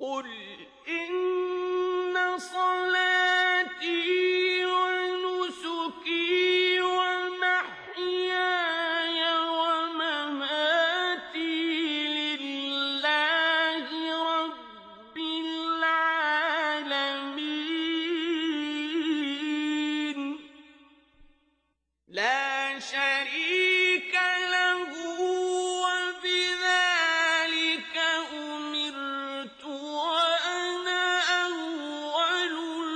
قل إن صلاتي ونسكي ومحياي ومماتي لله رب العالمين لا شريك له وبذلك أمرت وأنا أول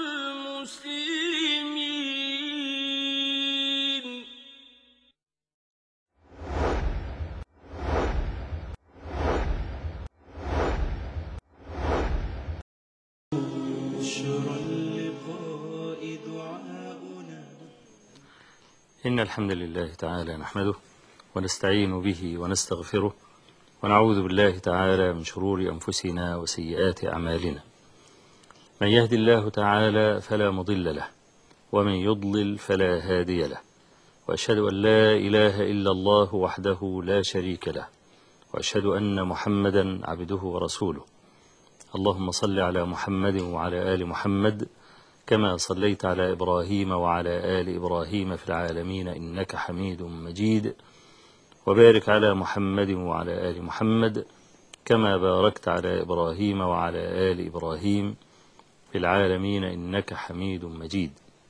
المسلمين بشرى اللقاء دعاؤنا إن الحمد لله تعالى نحمده ونستعين به ونستغفره ونعوذ بالله تعالى من شرور أنفسنا وسيئات أعمالنا من يهد الله تعالى فلا مضل له ومن يضلل فلا هادي له وأشهد أن لا إله إلا الله وحده لا شريك له وأشهد أن محمدا عبده ورسوله اللهم صل على محمد وعلى آل محمد كما صليت على إبراهيم وعلى آل إبراهيم في العالمين إنك حميد مجيد وبارك على محمد وعلى آل محمد كما باركت على إبراهيم وعلى آل إبراهيم في العالمين إنك حميد مجيد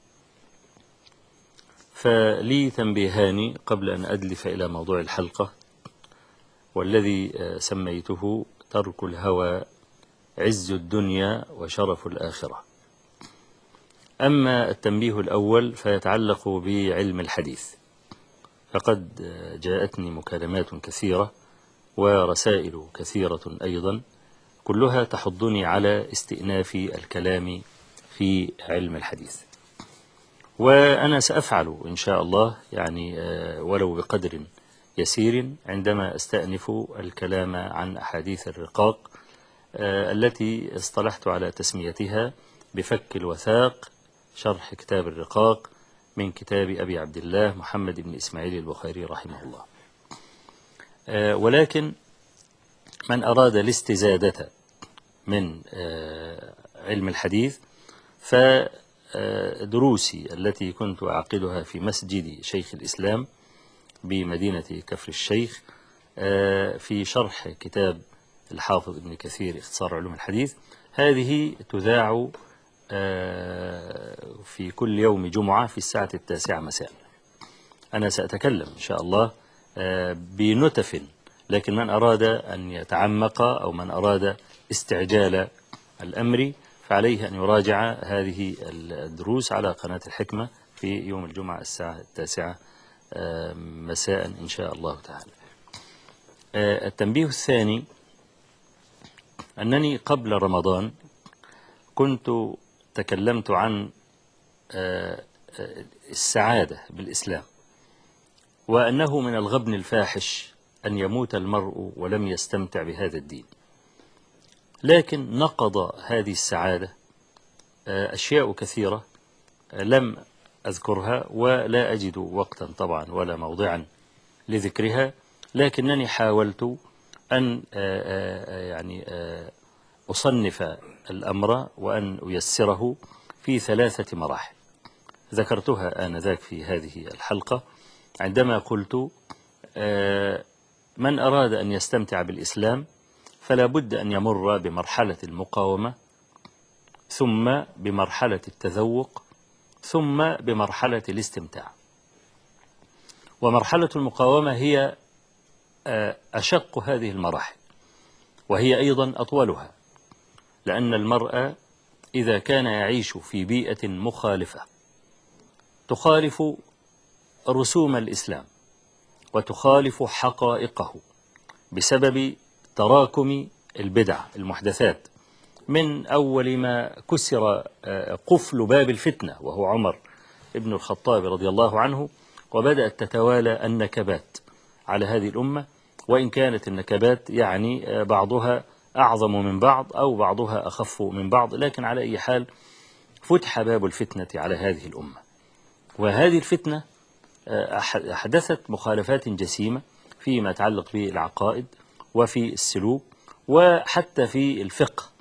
فلي تنبيهان قبل أن أدلف إلى موضوع الحلقة والذي آه، سميته ترك الهوى عز الدنيا وشرف الآخرة أما التنبيه الأول فيتعلق بعلم الحديث فقد جاءتني مكالمات كثيرة ورسائل كثيرة أيضا كلها تحضني على استئناف الكلام في علم الحديث وأنا سأفعل إن شاء الله يعني آه، ولو بقدر يسير عندما أستأنف الكلام عن أحاديث الرقاق آه، التي اصطلحت على تسميتها بفك الوثاق شرح كتاب الرقاق من كتاب أبي عبد الله محمد بن إسماعيل البخاري رحمه الله آه، ولكن من أراد الاستزادة من آه، علم الحديث فدروسي التي كنت أعقدها في مسجد شيخ الإسلام بمدينة كفر الشيخ آه، في شرح كتاب الحافظ ابن كثير اختصار علوم الحديث هذه تذاع آه، في كل يوم جمعة في الساعة التاسعة مساء أنا سأتكلم إن شاء الله آه، بنتف لكن من أراد أن يتعمق أو من أراد استعجال الأمر فعليه أن يراجع هذه الدروس على قناة الحكمة في يوم الجمعة الساعة التاسعة آه، مساء إن شاء الله تعالى آه، التنبيه الثاني أنني قبل رمضان كنت تكلمت عن آه، آه، السعادة بالإسلام وأنه من الغبن الفاحش أن يموت المرء ولم يستمتع بهذا الدين لكن نقض هذه السعادة آه، أشياء كثيرة آه، لم أذكرها ولا أجد وقتا طبعا ولا موضعا لذكرها لكنني حاولت أن آه، آه، يعني آه، أصنف الأمر وأن أيسره في ثلاثة مراحل ذكرتها آنذاك في هذه الحلقة عندما قلت آه، من أراد أن يستمتع بالإسلام فلا بد أن يمر بمرحلة المقاومة ثم بمرحلة التذوق ثم بمرحلة الاستمتاع ومرحلة المقاومة هي آه، أشق هذه المراحل وهي أيضا أطولها لأن المرء إذا كان يعيش في بيئة مخالفة تخالف رسوم الإسلام وتخالف حقائقه بسبب تراكم البدع المحدثات من أول ما كسر آه، قفل باب الفتنة وهو عمر ابن الخطاب رضي الله عنه وبدأت تتوالى النكبات على هذه الأمة وإن كانت النكبات يعني آه، بعضها أعظم من بعض أو بعضها أخف من بعض لكن على أي حال فتح باب الفتنة على هذه الأمة وهذه الفتنة آه، أح- أحدثت مخالفات جسيمة فيما يتعلق بالعقائد وفي السلوك وحتى في الفقه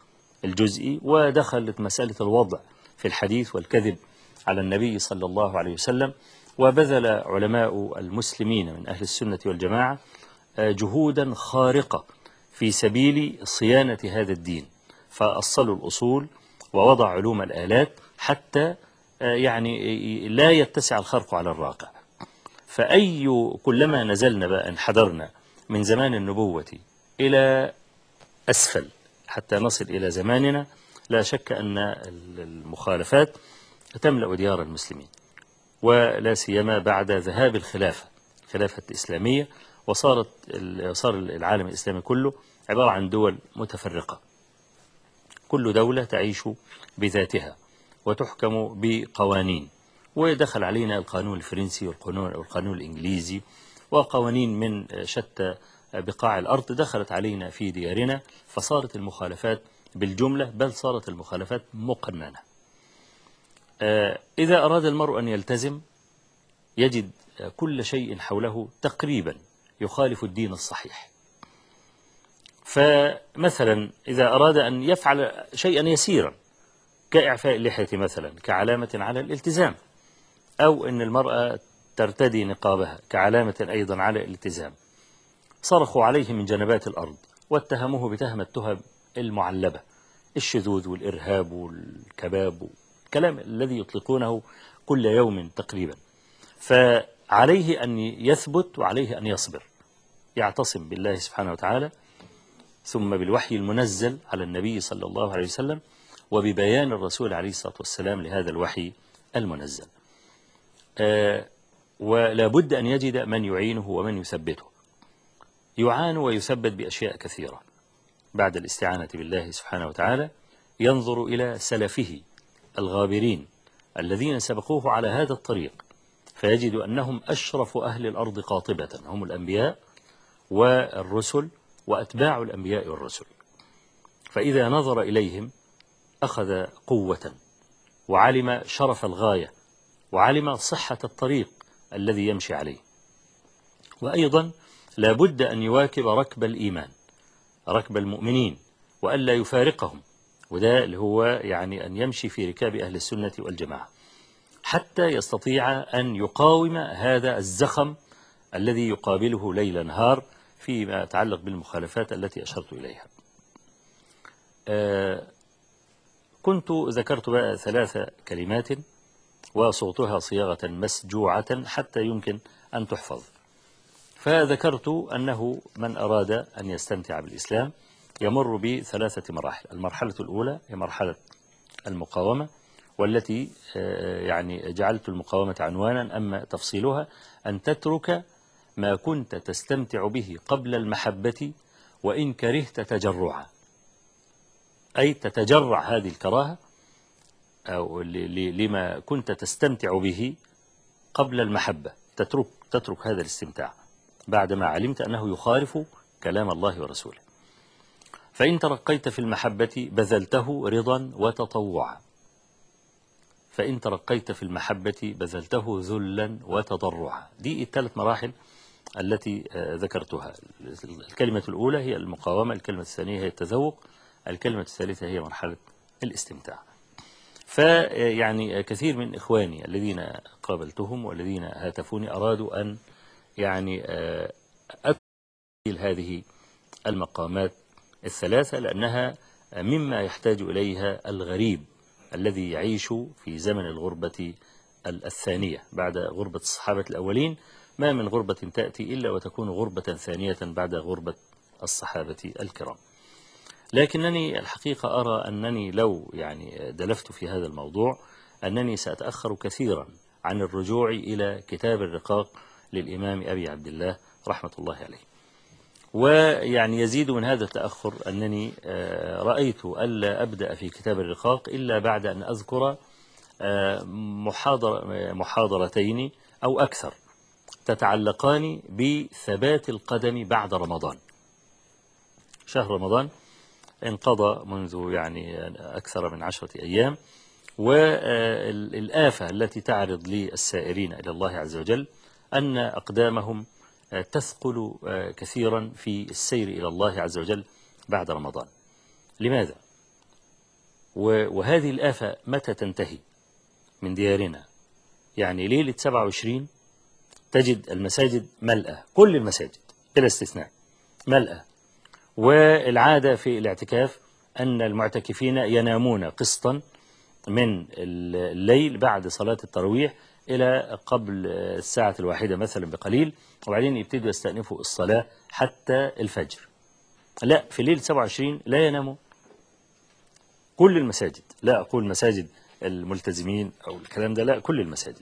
الجزئي ودخلت مسألة الوضع في الحديث والكذب على النبي صلى الله عليه وسلم وبذل علماء المسلمين من أهل السنة والجماعة آه، جهودا خارقة في سبيل صيانة هذا الدين فأصلوا الأصول ووضع علوم الآلات حتى آه، يعني لا يتسع الخرق على الراقع فأي كلما نزلنا بقى انحدرنا من زمان النبوة إلى أسفل حتى نصل إلى زماننا لا شك أن المخالفات تملأ ديار المسلمين ولا سيما بعد ذهاب الخلافة الخلافة الإسلامية وصارت صار العالم الإسلامي كله عبارة عن دول متفرقة كل دولة تعيش بذاتها وتحكم بقوانين ودخل علينا القانون الفرنسي والقانون, والقانون الإنجليزي وقوانين من شتى بقاع الأرض دخلت علينا في ديارنا فصارت المخالفات بالجملة بل صارت المخالفات مقننة آه، إذا أراد المرء أن يلتزم يجد كل شيء حوله تقريبا يخالف الدين الصحيح فمثلا إذا أراد أن يفعل شيئا يسيرا كإعفاء اللحية مثلا كعلامة على الالتزام أو أن المرأة ترتدي نقابها كعلامة أيضا على الالتزام صرخوا عليه من جنبات الأرض واتهموه بتهمة التهم المعلبة الشذوذ والإرهاب والكباب الكلام الذي يطلقونه كل يوم تقريبا فعليه أن يثبت وعليه أن يصبر يعتصم بالله سبحانه وتعالى ثم بالوحي المنزل على النبي صلى الله عليه وسلم وببيان الرسول عليه الصلاة والسلام لهذا الوحي المنزل آه ولا بد أن يجد من يعينه ومن يثبته يعان ويثبت بأشياء كثيرة بعد الاستعانة بالله سبحانه وتعالى ينظر إلى سلفه الغابرين الذين سبقوه على هذا الطريق فيجد أنهم أشرف أهل الأرض قاطبة هم الأنبياء والرسل وأتباع الأنبياء والرسل فإذا نظر إليهم أخذ قوة وعلم شرف الغاية وعلم صحة الطريق الذي يمشي عليه وأيضا لا بد أن يواكب ركب الإيمان ركب المؤمنين وألا يفارقهم وده اللي هو يعني أن يمشي في ركاب أهل السنة والجماعة حتى يستطيع أن يقاوم هذا الزخم الذي يقابله ليل نهار فيما يتعلق بالمخالفات التي أشرت إليها آه كنت ذكرت بقى ثلاث كلمات وصوتها صياغة مسجوعة حتى يمكن أن تحفظ فذكرت أنه من أراد أن يستمتع بالإسلام يمر بثلاثة مراحل المرحلة الأولى هي مرحلة المقاومة والتي يعني جعلت المقاومة عنوانا أما تفصيلها أن تترك ما كنت تستمتع به قبل المحبة وإن كرهت تجرعا أي تتجرع هذه الكراهة أو لما كنت تستمتع به قبل المحبة تترك, تترك هذا الاستمتاع بعدما علمت أنه يخالف كلام الله ورسوله فإن ترقيت في المحبة بذلته رضا وتطوعا فإن ترقيت في المحبة بذلته ذلا وتضرعا دي الثلاث مراحل التي ذكرتها الكلمة الأولى هي المقاومة الكلمة الثانية هي التذوق الكلمة الثالثة هي مرحلة الاستمتاع فيعني كثير من إخواني الذين قابلتهم والذين هاتفوني أرادوا أن يعني أدخل هذه المقامات الثلاثة لأنها مما يحتاج إليها الغريب الذي يعيش في زمن الغربة الثانية بعد غربة الصحابة الأولين ما من غربة تأتي إلا وتكون غربة ثانية بعد غربة الصحابة الكرام لكنني الحقيقة أرى أنني لو يعني دلفت في هذا الموضوع أنني سأتأخر كثيرا عن الرجوع إلى كتاب الرقاق للإمام أبي عبد الله رحمة الله عليه ويعني يزيد من هذا التأخر أنني رأيت ألا أبدأ في كتاب الرقاق إلا بعد أن أذكر محاضر محاضرتين أو أكثر تتعلقان بثبات القدم بعد رمضان شهر رمضان انقضى منذ يعني أكثر من عشرة أيام والآفة التي تعرض للسائرين إلى الله عز وجل أن أقدامهم تثقل كثيرا في السير إلى الله عز وجل بعد رمضان لماذا؟ و- وهذه الآفة متى تنتهي من ديارنا يعني ليلة 27 تجد المساجد ملأة كل المساجد بلا استثناء ملأة والعادة في الاعتكاف أن المعتكفين ينامون قسطا من الليل بعد صلاة التراويح إلى قبل الساعة الواحدة مثلا بقليل وبعدين يبتدوا يستأنفوا الصلاة حتى الفجر لا في ليلة 27 لا يناموا كل المساجد لا أقول مساجد الملتزمين أو الكلام ده لا كل المساجد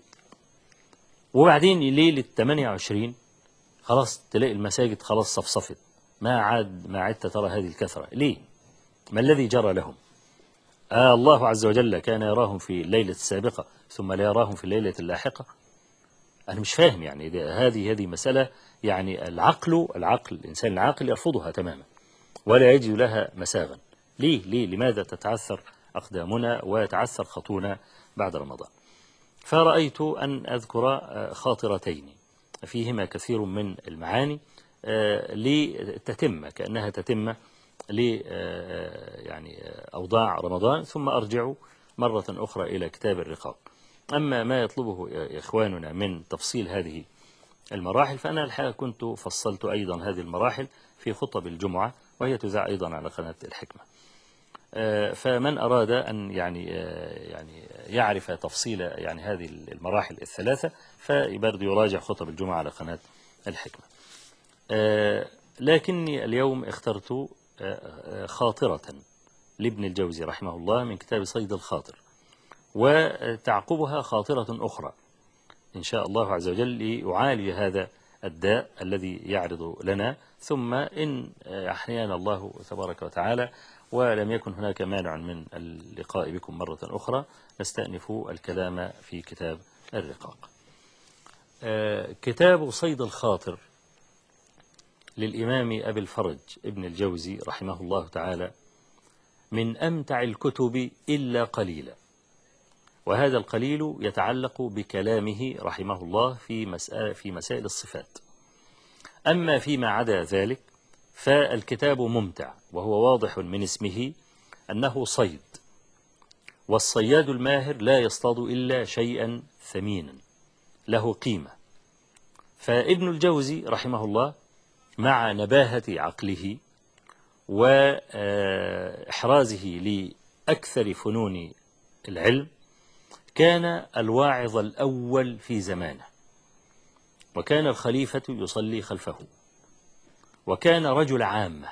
وبعدين ليلة 28 خلاص تلاقي المساجد خلاص صفصفت ما عاد ما عدت ترى هذه الكثرة ليه ما الذي جرى لهم آه الله عز وجل كان يراهم في الليلة السابقة ثم لا يراهم في الليلة اللاحقة أنا مش فاهم يعني ده- هذه هذه مسألة يعني العقل العقل الإنسان العاقل يرفضها تماما ولا يجد لها مساغا ليه ليه لماذا تتعثر أقدامنا ويتعثر خطونا بعد رمضان فرأيت أن أذكر آه، خاطرتين فيهما كثير من المعاني آه، لتتم كأنها تتم ل آه، يعني آه، أوضاع رمضان ثم أرجع مرة أخرى إلى كتاب الرقاق أما ما يطلبه إخواننا من تفصيل هذه المراحل فأنا الحقيقة كنت فصلت أيضا هذه المراحل في خطب الجمعة وهي تذاع أيضا على قناة الحكمة آه، فمن أراد أن يعني آه، يعني يعرف تفصيل يعني هذه المراحل الثلاثة فبرضه يراجع خطب الجمعة على قناة الحكمة آه، لكني اليوم اخترت آه، آه، خاطرة لابن الجوزي رحمه الله من كتاب صيد الخاطر وتعقبها خاطرة أخرى إن شاء الله عز وجل ليعالج هذا الداء الذي يعرض لنا ثم إن أحيانا الله تبارك وتعالى ولم يكن هناك مانع من اللقاء بكم مرة أخرى نستأنف الكلام في كتاب الرقاق آه، كتاب صيد الخاطر للإمام أبي الفرج ابن الجوزي رحمه الله تعالى من أمتع الكتب إلا قليلا وهذا القليل يتعلق بكلامه رحمه الله في مسألة في مسائل الصفات أما فيما عدا ذلك فالكتاب ممتع وهو واضح من اسمه أنه صيد والصياد الماهر لا يصطاد إلا شيئا ثمينا له قيمة فابن الجوزي رحمه الله مع نباهة عقله وإحرازه لأكثر فنون العلم كان الواعظ الأول في زمانه وكان الخليفة يصلي خلفه وكان رجل عامة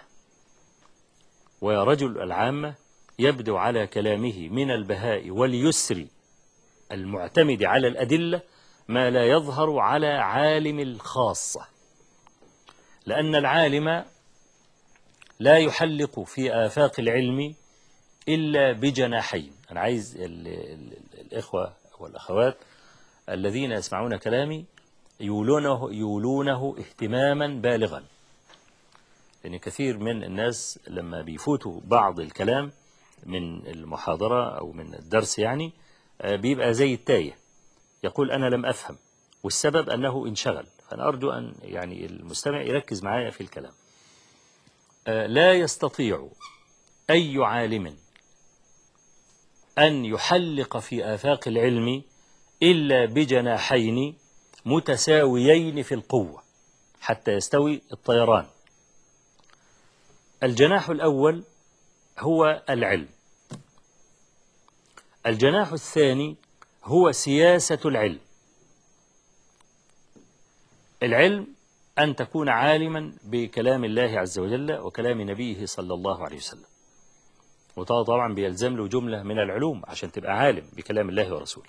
ورجل العامة يبدو على كلامه من البهاء واليسر المعتمد على الأدلة ما لا يظهر على عالم الخاصة لأن العالم لا يحلق في آفاق العلم إلا بجناحين أنا عايز ال ال الإخوة والأخوات الذين يسمعون كلامي يولونه, يولونه اهتماما بالغا لأن كثير من الناس لما بيفوتوا بعض الكلام من المحاضرة أو من الدرس يعني آه، بيبقى زي التايه يقول أنا لم أفهم والسبب أنه انشغل فأنا أرجو أن يعني المستمع يركز معايا في الكلام آه، لا يستطيع أي عالم أن يحلق في آفاق العلم إلا بجناحين متساويين في القوة حتى يستوي الطيران الجناح الأول هو العلم الجناح الثاني هو سياسة العلم العلم أن تكون عالما بكلام الله عز وجل وكلام نبيه صلى الله عليه وسلم وطبعا طبعا بيلزم له جملة من العلوم عشان تبقى عالم بكلام الله ورسوله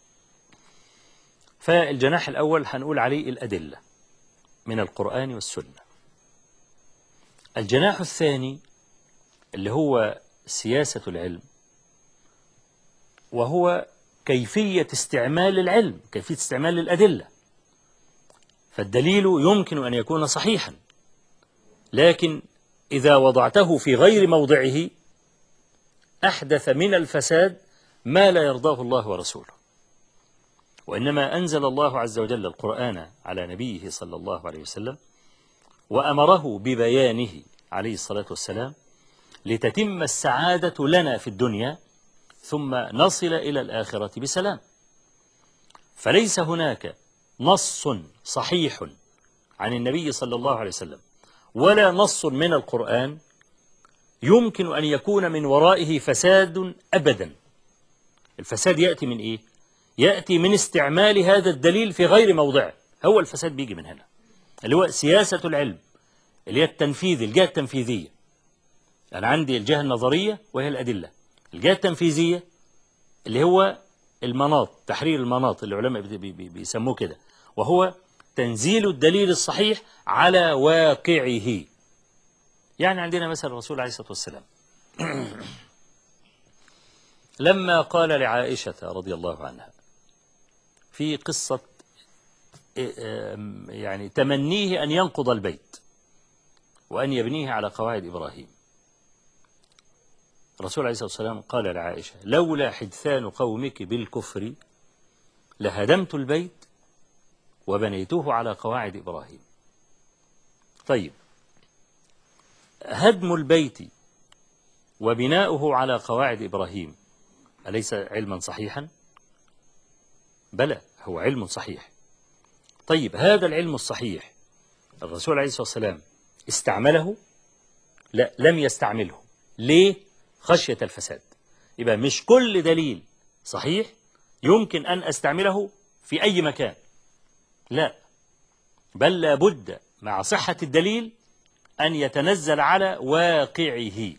فالجناح الأول هنقول عليه الأدلة من القرآن والسنة الجناح الثاني اللي هو سياسة العلم وهو كيفية استعمال العلم كيفية استعمال الأدلة فالدليل يمكن أن يكون صحيحا لكن إذا وضعته في غير موضعه أحدث من الفساد ما لا يرضاه الله ورسوله وإنما أنزل الله عز وجل القرآن على نبيه صلى الله عليه وسلم وأمره ببيانه عليه الصلاة والسلام لتتم السعادة لنا في الدنيا ثم نصل إلى الآخرة بسلام فليس هناك نص صحيح عن النبي صلى الله عليه وسلم ولا نص من القرآن يمكن أن يكون من ورائه فساد أبدا الفساد يأتي من إيه؟ يأتي من استعمال هذا الدليل في غير موضعه هو الفساد بيجي من هنا اللي هو سياسة العلم اللي هي التنفيذ الجهة التنفيذية أنا عندي الجهة النظرية وهي الأدلة الجهة التنفيذية اللي هو المناط تحرير المناط اللي العلماء بي- بي- بي- بيسموه كده وهو تنزيل الدليل الصحيح على واقعه يعني عندنا مثلا الرسول عليه الصلاة والسلام لما قال لعائشة رضي الله عنها في قصة يعني تمنيه أن ينقض البيت وأن يبنيه على قواعد إبراهيم الرسول عليه الصلاة والسلام قال لعائشة لولا حدثان قومك بالكفر لهدمت البيت وبنيته على قواعد إبراهيم طيب هدم البيت وبناؤه على قواعد إبراهيم أليس علما صحيحا؟ بلى هو علم صحيح طيب هذا العلم الصحيح الرسول عليه الصلاة والسلام استعمله لا لم يستعمله ليه خشية الفساد يبقى مش كل دليل صحيح يمكن أن أستعمله في أي مكان لا بل لابد مع صحة الدليل أن يتنزل على واقعه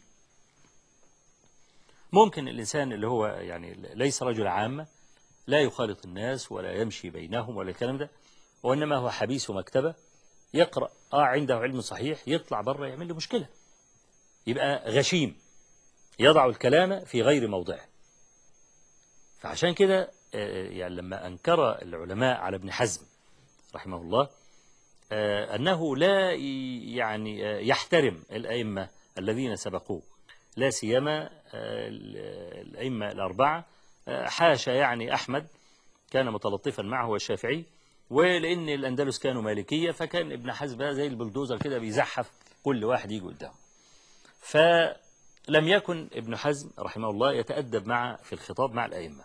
ممكن الإنسان اللي هو يعني ليس رجل عامة لا يخالط الناس ولا يمشي بينهم ولا الكلام ده وإنما هو حبيس مكتبة يقرأ آه عنده علم صحيح يطلع بره يعمل له مشكلة يبقى غشيم يضع الكلام في غير موضعه فعشان كده آه، يعني لما أنكر العلماء على ابن حزم رحمه الله آه، أنه لا ي- يعني آه، يحترم الأئمة الذين سبقوه لا سيما آه، ال- الأئمة الأربعة آه، حاشا يعني أحمد كان متلطفا معه والشافعي ولأن الأندلس كانوا مالكية فكان ابن حزم بقى زي البلدوزر كده بيزحف كل واحد يجي قدامه فلم يكن ابن حزم رحمه الله يتأدب مع في الخطاب مع الأئمة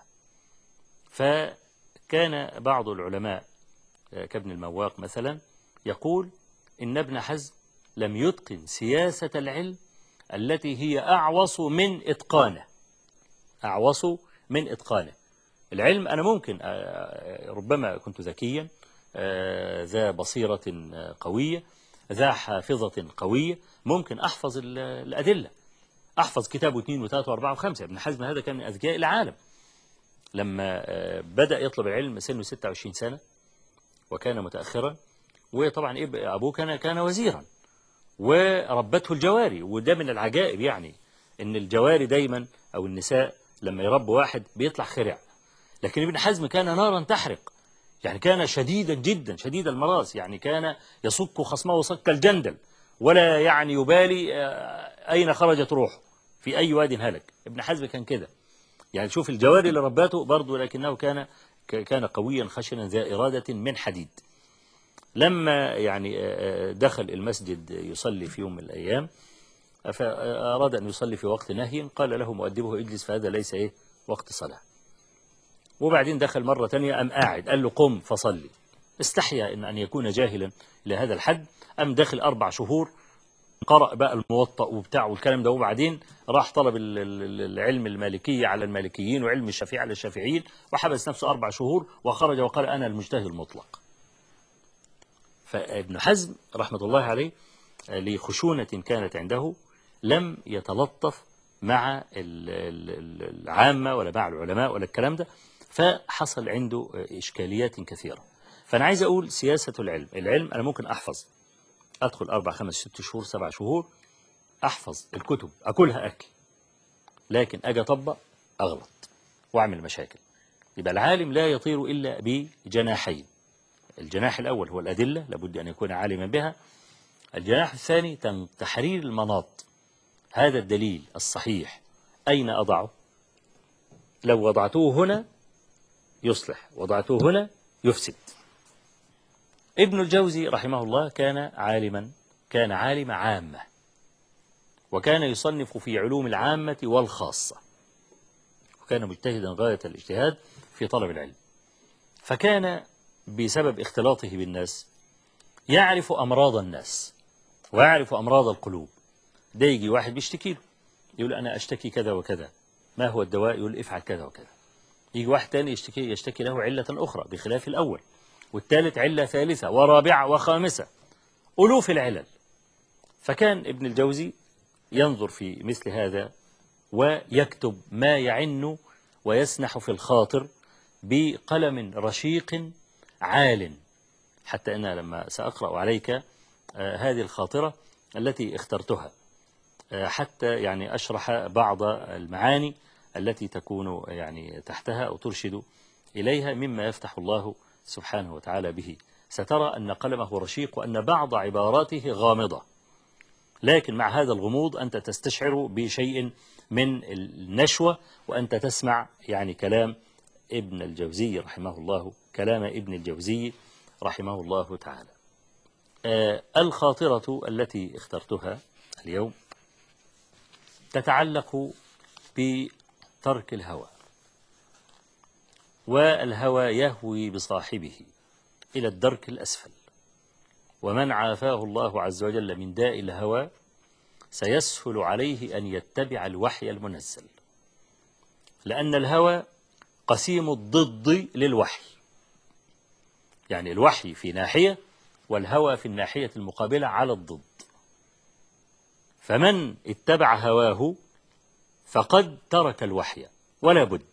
فكان بعض العلماء آه، كابن المواق مثلا يقول إن ابن حزم لم يتقن سياسة العلم التي هي أعوص من إتقانه أعوص من إتقانه العلم أنا ممكن آه، ربما كنت ذكيا آه، ذا بصيرة آه، قوية ذا حافظة قوية ممكن أحفظ ال- الأدلة أحفظ كتاب واثنين وثلاثة وأربعة وخمسة ابن حزم هذا كان من أذكياء العالم لما آه، بدأ يطلب العلم سنه 26 سنة وكان متأخرا وطبعا إيه أبوه كان كان وزيرا وربته الجواري وده من العجائب يعني ان الجواري دايما او النساء لما يربوا واحد بيطلع خرع لكن ابن حزم كان نارا تحرق يعني كان شديدا جدا شديد المراس يعني كان يصك خصمه صك الجندل ولا يعني يبالي آه، اين خرجت روحه في اي واد هلك ابن حزم كان كده يعني شوف الجواري اللي رباته برضه لكنه كان ك- كان قويا خشنا ذا إرادة من حديد لما يعني آه، آه، دخل المسجد يصلي في يوم من الأيام فأراد أن يصلي في وقت نهي قال له مؤدبه اجلس فهذا ليس إيه وقت صلاة وبعدين دخل مرة تانية أم قاعد قال له قم فصلي استحيا إن أن يكون جاهلا لهذا الحد أم داخل أربع شهور قرأ بقى الموطأ وبتاع والكلام ده وبعدين راح طلب ال- ال- العلم المالكية على المالكيين وعلم الشافعي على الشافعيين وحبس نفسه أربع شهور وخرج وقال أنا المجتهد المطلق فابن حزم رحمة الله عليه آه، لخشونة كانت عنده لم يتلطف مع ال- ال- ال- العامة ولا مع العلماء ولا الكلام ده فحصل عنده آه، إشكاليات كثيرة فأنا عايز أقول سياسة العلم العلم أنا ممكن أحفظ أدخل أربع خمس ست شهور سبع شهور أحفظ الكتب أكلها أكل لكن أجي أطبق أغلط وأعمل مشاكل يبقى العالم لا يطير إلا بجناحين الجناح الأول هو الأدلة لابد أن يكون عالما بها الجناح الثاني تن- تحرير المناط هذا الدليل الصحيح أين أضعه لو وضعته هنا يصلح وضعته هنا يفسد ابن الجوزي رحمه الله كان عالما كان عالم عامة وكان يصنف في علوم العامة والخاصة وكان مجتهدا غاية الاجتهاد في طلب العلم فكان بسبب اختلاطه بالناس يعرف أمراض الناس ويعرف أمراض القلوب ده يجي واحد بيشتكي له يقول أنا أشتكي كذا وكذا ما هو الدواء يقول افعل كذا وكذا يجي واحد تاني يشتكي يشتكي له علة أخرى بخلاف الأول والثالث علة ثالثة ورابعة وخامسة ألوف العلل فكان ابن الجوزي ينظر في مثل هذا ويكتب ما يعن ويسنح في الخاطر بقلم رشيق عال حتى أنا لما سأقرأ عليك آه، هذه الخاطرة التي اخترتها آه، حتى يعني أشرح بعض المعاني التي تكون يعني تحتها أو ترشد إليها مما يفتح الله سبحانه وتعالى به سترى أن قلمه رشيق وأن بعض عباراته غامضة لكن مع هذا الغموض أنت تستشعر بشيء من النشوة وأنت تسمع يعني كلام ابن الجوزي رحمه الله كلام ابن الجوزي رحمه الله تعالى آه الخاطرة التي اخترتها اليوم تتعلق بترك الهوى والهوى يهوي بصاحبه إلى الدرك الأسفل ومن عافاه الله عز وجل من داء الهوى سيسهل عليه أن يتبع الوحي المنزل لأن الهوى قسيم الضد للوحي يعني الوحي في ناحية والهوى في الناحية المقابلة على الضد فمن اتبع هواه فقد ترك الوحي ولا بد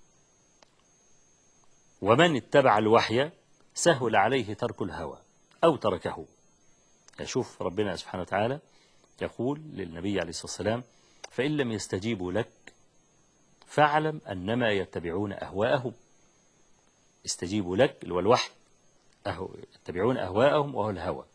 ومن اتبع الوحي سهل عليه ترك الهوى أو تركه يشوف ربنا سبحانه وتعالى يقول للنبي عليه الصلاة والسلام فإن لم يستجيبوا لك فاعلم أنما يتبعون أهواءهم استجيبوا لك اللي هو الوحي أهو يتبعون أهواءهم وهو الهوى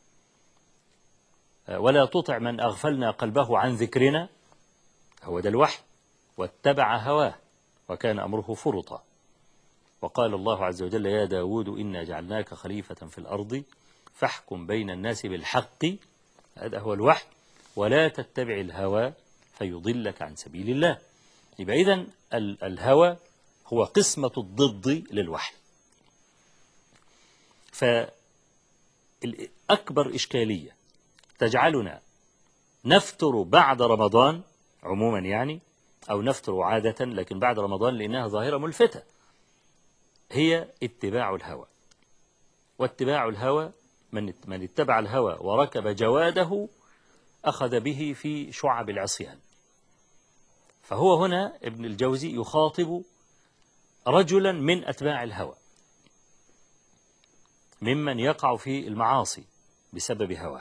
ولا تطع من أغفلنا قلبه عن ذكرنا هو ده الوحي واتبع هواه وكان أمره فرطا وقال الله عز وجل يا داود إنا جعلناك خليفة في الأرض فاحكم بين الناس بالحق هذا هو الوحي ولا تتبع الهوى فيضلك عن سبيل الله يبقى إذن الهوى هو قسمة الضد للوحي فأكبر إشكالية تجعلنا نفتر بعد رمضان عموما يعني أو نفتر عادة لكن بعد رمضان لأنها ظاهرة ملفتة هي اتباع الهوى واتباع الهوى من من اتبع الهوى وركب جواده أخذ به في شعب العصيان فهو هنا ابن الجوزي يخاطب رجلا من أتباع الهوى ممن يقع في المعاصي بسبب هواه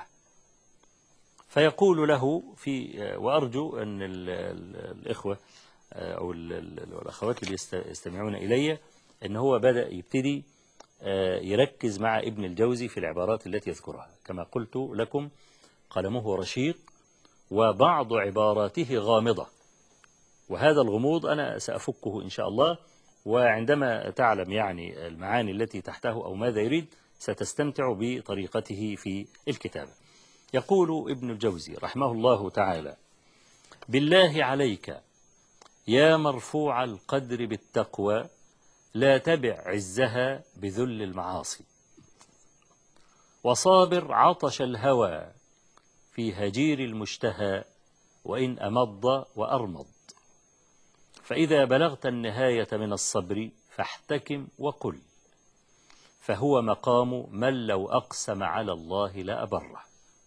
فيقول له في وأرجو أن الإخوة أو الأخوات اللي يستمعون إلي أن هو بدأ يبتدي يركز مع ابن الجوزي في العبارات التي يذكرها كما قلت لكم قلمه رشيق وبعض عباراته غامضة وهذا الغموض أنا سأفكه إن شاء الله وعندما تعلم يعني المعاني التي تحته أو ماذا يريد ستستمتع بطريقته في الكتابة يقول ابن الجوزي رحمه الله تعالى بالله عليك يا مرفوع القدر بالتقوى لا تبع عزها بذل المعاصي وصابر عطش الهوى في هجير المشتهى وإن أمض وأرمض فإذا بلغت النهاية من الصبر فاحتكم وقل فهو مقام من لو أقسم على الله لأبره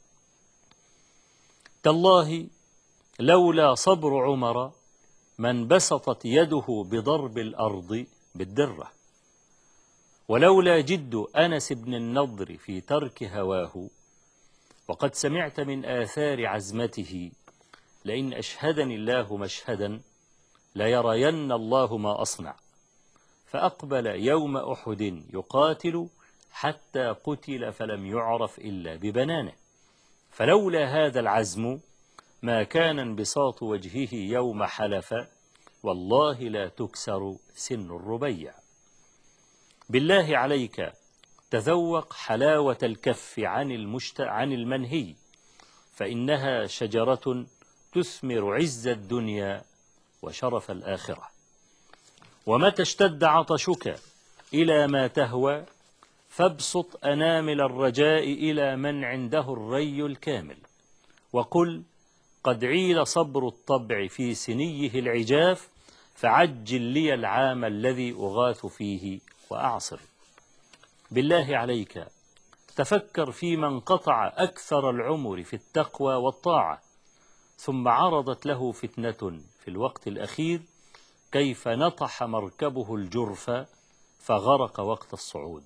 تالله لولا صبر عمر من بسطت يده بضرب الأرض بالدرة ولولا جد أنس بن النضر في ترك هواه وقد سمعت من آثار عزمته لئن أشهدني الله مشهدا ليرين الله ما أصنع فأقبل يوم أحد يقاتل حتى قتل فلم يعرف إلا ببنانه فلولا هذا العزم ما كان انبساط وجهه يوم حلف والله لا تكسر سن الربيع بالله عليك تذوق حلاوة الكف عن, المشت... عن المنهي فإنها شجرة تثمر عز الدنيا وشرف الآخرة ومتى اشتد عطشك إلى ما تهوى فابسط أنامل الرجاء إلى من عنده الري الكامل وقل قد عيل صبر الطبع في سنيه العجاف فعجل لي العام الذي أغاث فيه وأعصر بالله عليك تفكر في من قطع أكثر العمر في التقوى والطاعة ثم عرضت له فتنة في الوقت الأخير كيف نطح مركبه الجرف فغرق وقت الصعود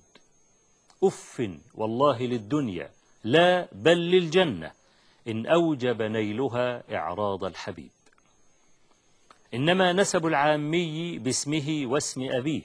أف والله للدنيا لا بل للجنة إن أوجب نيلها إعراض الحبيب إنما نسب العامي باسمه واسم أبيه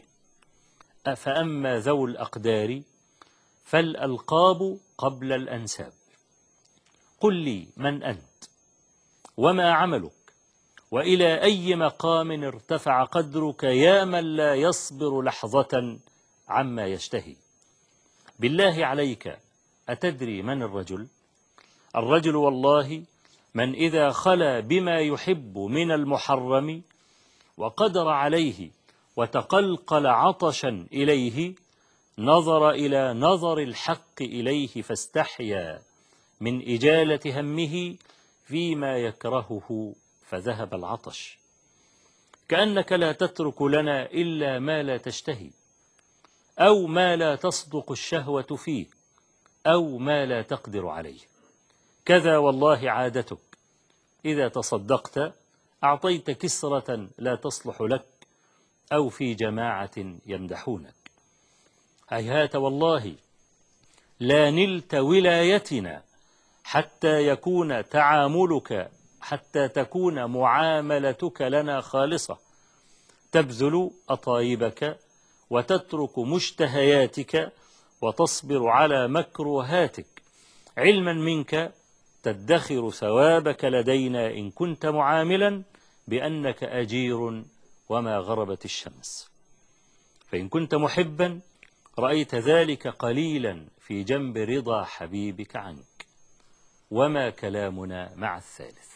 فأما ذو الأقدار فالألقاب قبل الأنساب قل لي من أنت وما عملك وإلى أي مقام ارتفع قدرك يا من لا يصبر لحظة عما يشتهي بالله عليك أتدري من الرجل الرجل والله من إذا خلا بما يحب من المحرم وقدر عليه وتقلقل عطشا إليه نظر إلى نظر الحق إليه فاستحيا من إجالة همه فيما يكرهه فذهب العطش كأنك لا تترك لنا إلا ما لا تشتهي أو ما لا تصدق الشهوة فيه أو ما لا تقدر عليه كذا والله عادتك إذا تصدقت أعطيت كسرة لا تصلح لك أو في جماعة يمدحونك هيهات والله لا نلت ولايتنا حتى يكون تعاملك حتى تكون معاملتك لنا خالصة تبذل أطايبك وتترك مشتهياتك وتصبر على مكروهاتك علما منك تدخر ثوابك لدينا إن كنت معاملا بأنك أجير وما غربت الشمس فإن كنت محبا رأيت ذلك قليلا في جنب رضا حبيبك عنك وما كلامنا مع الثالث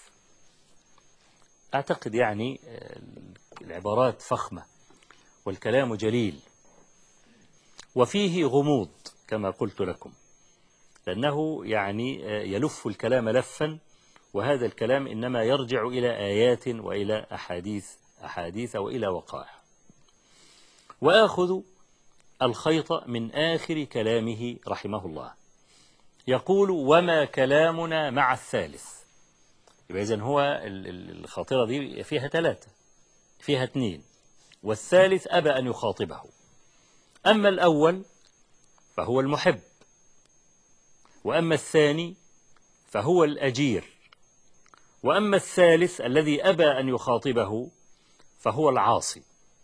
أعتقد يعني العبارات فخمة والكلام جليل وفيه غموض كما قلت لكم لأنه يعني يلف الكلام لفا وهذا الكلام إنما يرجع إلى آيات وإلى أحاديث أحاديث وإلى وقائع وآخذ الخيط من آخر كلامه رحمه الله يقول وما كلامنا مع الثالث يبقى إذن هو الخاطرة دي فيها ثلاثة فيها اثنين والثالث أبى أن يخاطبه أما الأول فهو المحب وأما الثاني فهو الأجير وأما الثالث الذي أبى أن يخاطبه فهو العاصي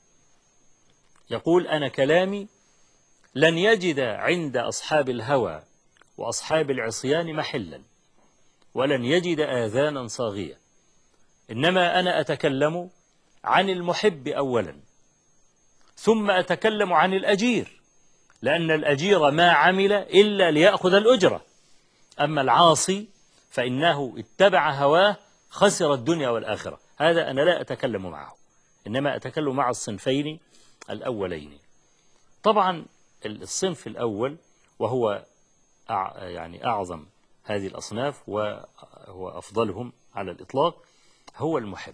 يقول أنا كلامي لن يجد عند أصحاب الهوى وأصحاب العصيان محلا ولن يجد آذانا صاغية إنما أنا أتكلم عن المحب أولا ثم أتكلم عن الأجير لأن الأجير ما عمل إلا ليأخذ الأجرة أما العاصي فإنه اتبع هواه خسر الدنيا والآخرة هذا أنا لا أتكلم معه إنما أتكلم مع الصنفين الأولين طبعا الصنف الأول وهو يعني أعظم هذه الأصناف وهو أفضلهم على الإطلاق هو المحب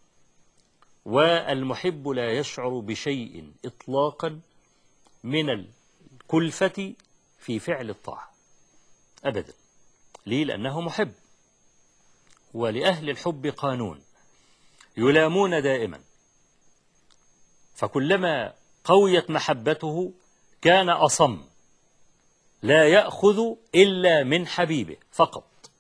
والمحب لا يشعر بشيء إطلاقا من الكلفة في فعل الطاعة أبدا ليه لأنه محب ولأهل الحب قانون يلامون دائما فكلما قويت محبته كان أصم لا يأخذ إلا من حبيبه فقط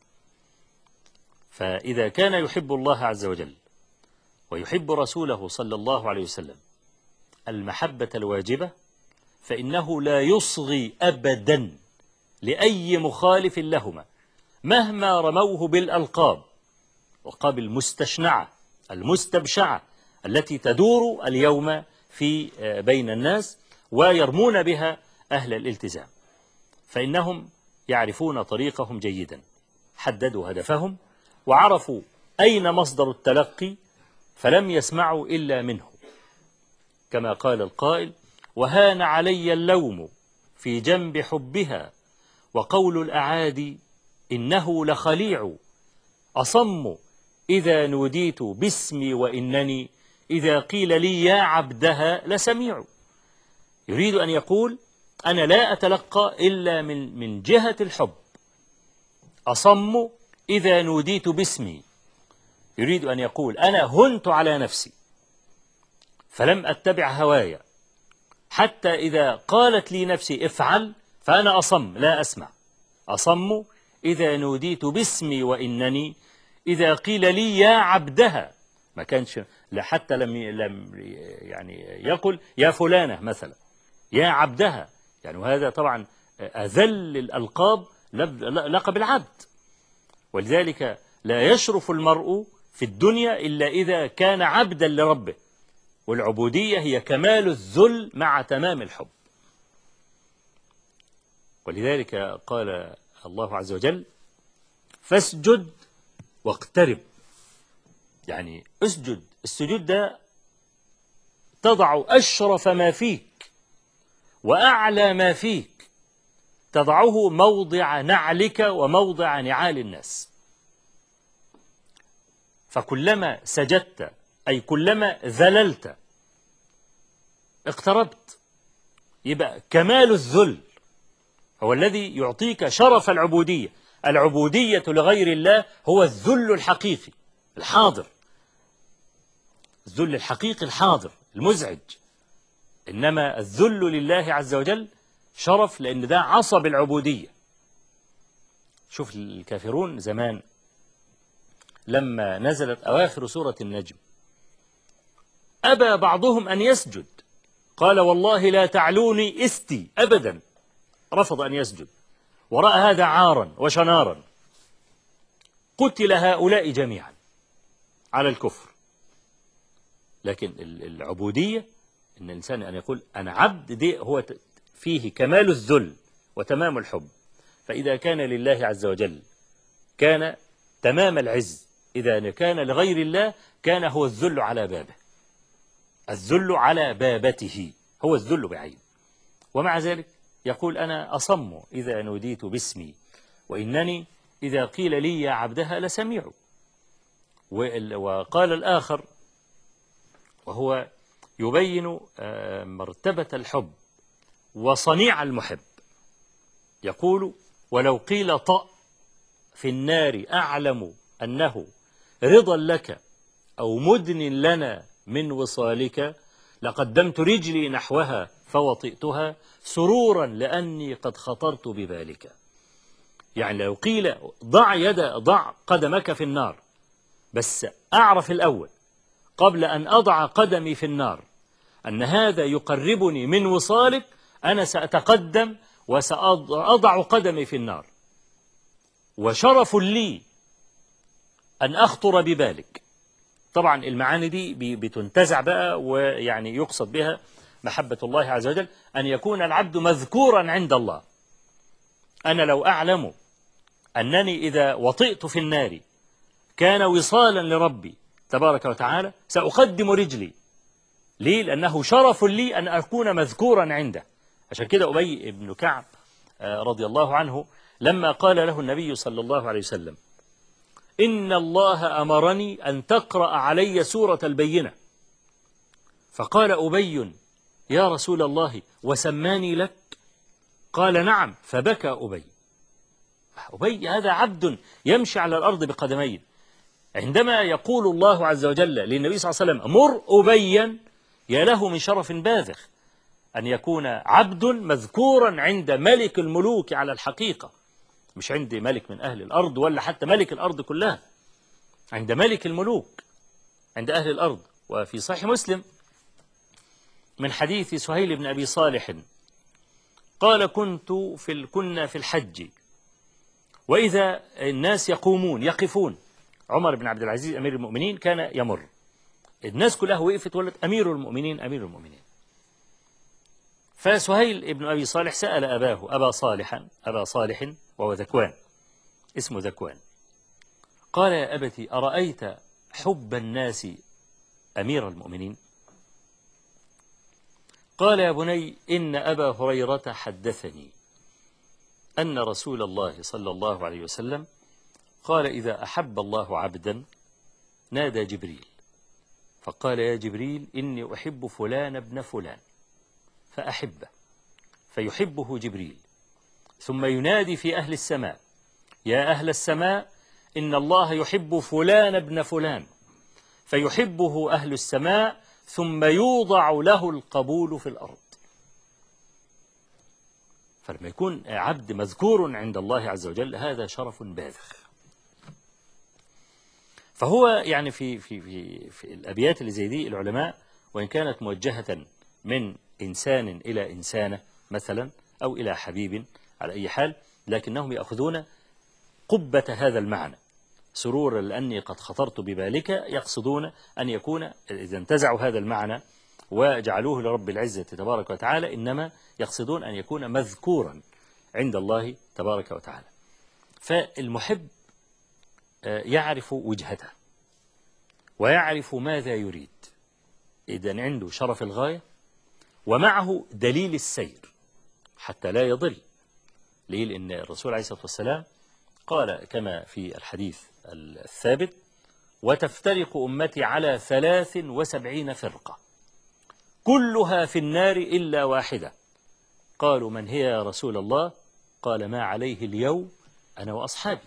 فإذا كان يحب الله عز وجل ويحب رسوله صلى الله عليه وسلم المحبة الواجبة فإنه لا يصغي أبدا لأي مخالف لهما مهما رموه بالألقاب وقاب المستشنعة المستبشعة التي تدور اليوم في بين الناس ويرمون بها أهل الالتزام فإنهم يعرفون طريقهم جيدا حددوا هدفهم وعرفوا أين مصدر التلقي فلم يسمعوا إلا منه كما قال القائل وهان علي اللوم في جنب حبها وقول الأعادي إنه لخليع أصم إذا نوديت باسمي وإنني إذا قيل لي يا عبدها لسميع يريد أن يقول أنا لا أتلقى إلا من من جهة الحب أصم إذا نوديت باسمي يريد أن يقول أنا هنت على نفسي فلم أتبع هوايا حتى إذا قالت لي نفسي افعل فأنا أصم لا أسمع أصم إذا نوديت باسمي وإنني إذا قيل لي يا عبدها ما كانش لا حتى لم لم يعني يقل يا فلانة مثلا يا عبدها يعني وهذا طبعا أذل الألقاب لقب العبد ولذلك لا يشرف المرء في الدنيا إلا إذا كان عبدا لربه والعبودية هي كمال الذل مع تمام الحب ولذلك قال الله عز وجل فاسجد واقترب يعني اسجد السجود ده تضع أشرف ما فيك وأعلى ما فيك تضعه موضع نعلك وموضع نعال الناس فكلما سجدت أي كلما ذللت اقتربت يبقى كمال الذل هو الذي يعطيك شرف العبودية العبودية لغير الله هو الذل الحقيقي الحاضر الذل الحقيقي الحاضر المزعج إنما الذل لله عز وجل شرف لأن ده عصب العبودية شوف الكافرون زمان لما نزلت أواخر سورة النجم أبى بعضهم أن يسجد قال والله لا تعلوني استي أبدا رفض أن يسجد ورأى هذا عارا وشنارا قتل هؤلاء جميعا على الكفر لكن العبودية إن الإنسان أن يقول أنا عبد دي هو فيه كمال الذل وتمام الحب فإذا كان لله عز وجل كان تمام العز إذا كان لغير الله كان هو الذل على بابه الذل على بابته هو الذل بعين ومع ذلك يقول أنا أصم إذا نوديت باسمي وإنني إذا قيل لي يا عبدها لسميع وقال الآخر وهو يبين آه، مرتبة الحب وصنيع المحب يقول ولو قيل طأ في النار أعلم أنه رضا لك أو مدن لنا من وصالك لقدمت رجلي نحوها فوطئتها سرورا لأني قد خطرت بذلك يعني لو قيل ضع يد ضع قدمك في النار بس أعرف الأول قبل أن أضع قدمي في النار أن هذا يقربني من وصالك أنا سأتقدم وسأضع قدمي في النار وشرف لي أن أخطر ببالك طبعا المعاني دي بتنتزع بقى ويعني يقصد بها محبة الله عز وجل أن يكون العبد مذكورا عند الله أنا لو أعلم أنني إذا وطئت في النار كان وصالا لربي تبارك وتعالى سأقدم رجلي ليه؟ لأنه شرف لي أن أكون مذكورا عنده عشان كده أبي بن كعب آه، رضي الله عنه لما قال له النبي صلى الله عليه وسلم إن الله أمرني أن تقرأ علي سورة البينة فقال أبي يا رسول الله وسماني لك قال نعم فبكى أبي أبي هذا عبد يمشي على الأرض بقدمين عندما يقول الله عز وجل للنبي صلى الله عليه وسلم مر أبيا يا له من شرف باذخ أن يكون عبد مذكورا عند ملك الملوك على الحقيقة مش عند ملك من أهل الأرض ولا حتى ملك الأرض كلها عند ملك الملوك عند أهل الأرض وفي صحيح مسلم من حديث سهيل بن أبي صالح قال كنت في ال... كنا في الحج وإذا الناس يقومون يقفون عمر بن عبد العزيز أمير المؤمنين كان يمر الناس كلها وقفت ولت أمير المؤمنين أمير المؤمنين فسهيل بن أبي صالح سأل أباه أبا صالحا أبا صالح وهو ذكوان اسمه ذكوان قال يا أبتي أرأيت حب الناس أمير المؤمنين قال يا بني إن أبا هريرة حدثني أن رسول الله صلى الله عليه وسلم قال إذا أحب الله عبدا نادى جبريل فقال يا جبريل إني أحب فلان ابن فلان فأحبه فيحبه جبريل ثم ينادي في أهل السماء يا أهل السماء إن الله يحب فلان ابن فلان فيحبه أهل السماء ثم يوضع له القبول في الأرض فلما يكون عبد مذكور عند الله عز وجل هذا شرف باذخ فهو يعني في في في في الابيات اللي زي دي العلماء وان كانت موجهه من انسان الى انسانه مثلا او الى حبيب على اي حال لكنهم ياخذون قبه هذا المعنى سرورا لاني قد خطرت ببالك يقصدون ان يكون اذا انتزعوا هذا المعنى وجعلوه لرب العزه تبارك وتعالى انما يقصدون ان يكون مذكورا عند الله تبارك وتعالى فالمحب آه، يعرف وجهته ويعرف ماذا يريد إذا عنده شرف الغاية ومعه دليل السير حتى لا يضل ليه لأن الرسول عليه الصلاة والسلام قال كما في الحديث الثابت وتفترق أمتي على ثلاث وسبعين فرقة كلها في النار إلا واحدة قالوا من هي يا رسول الله قال ما عليه اليوم أنا وأصحابي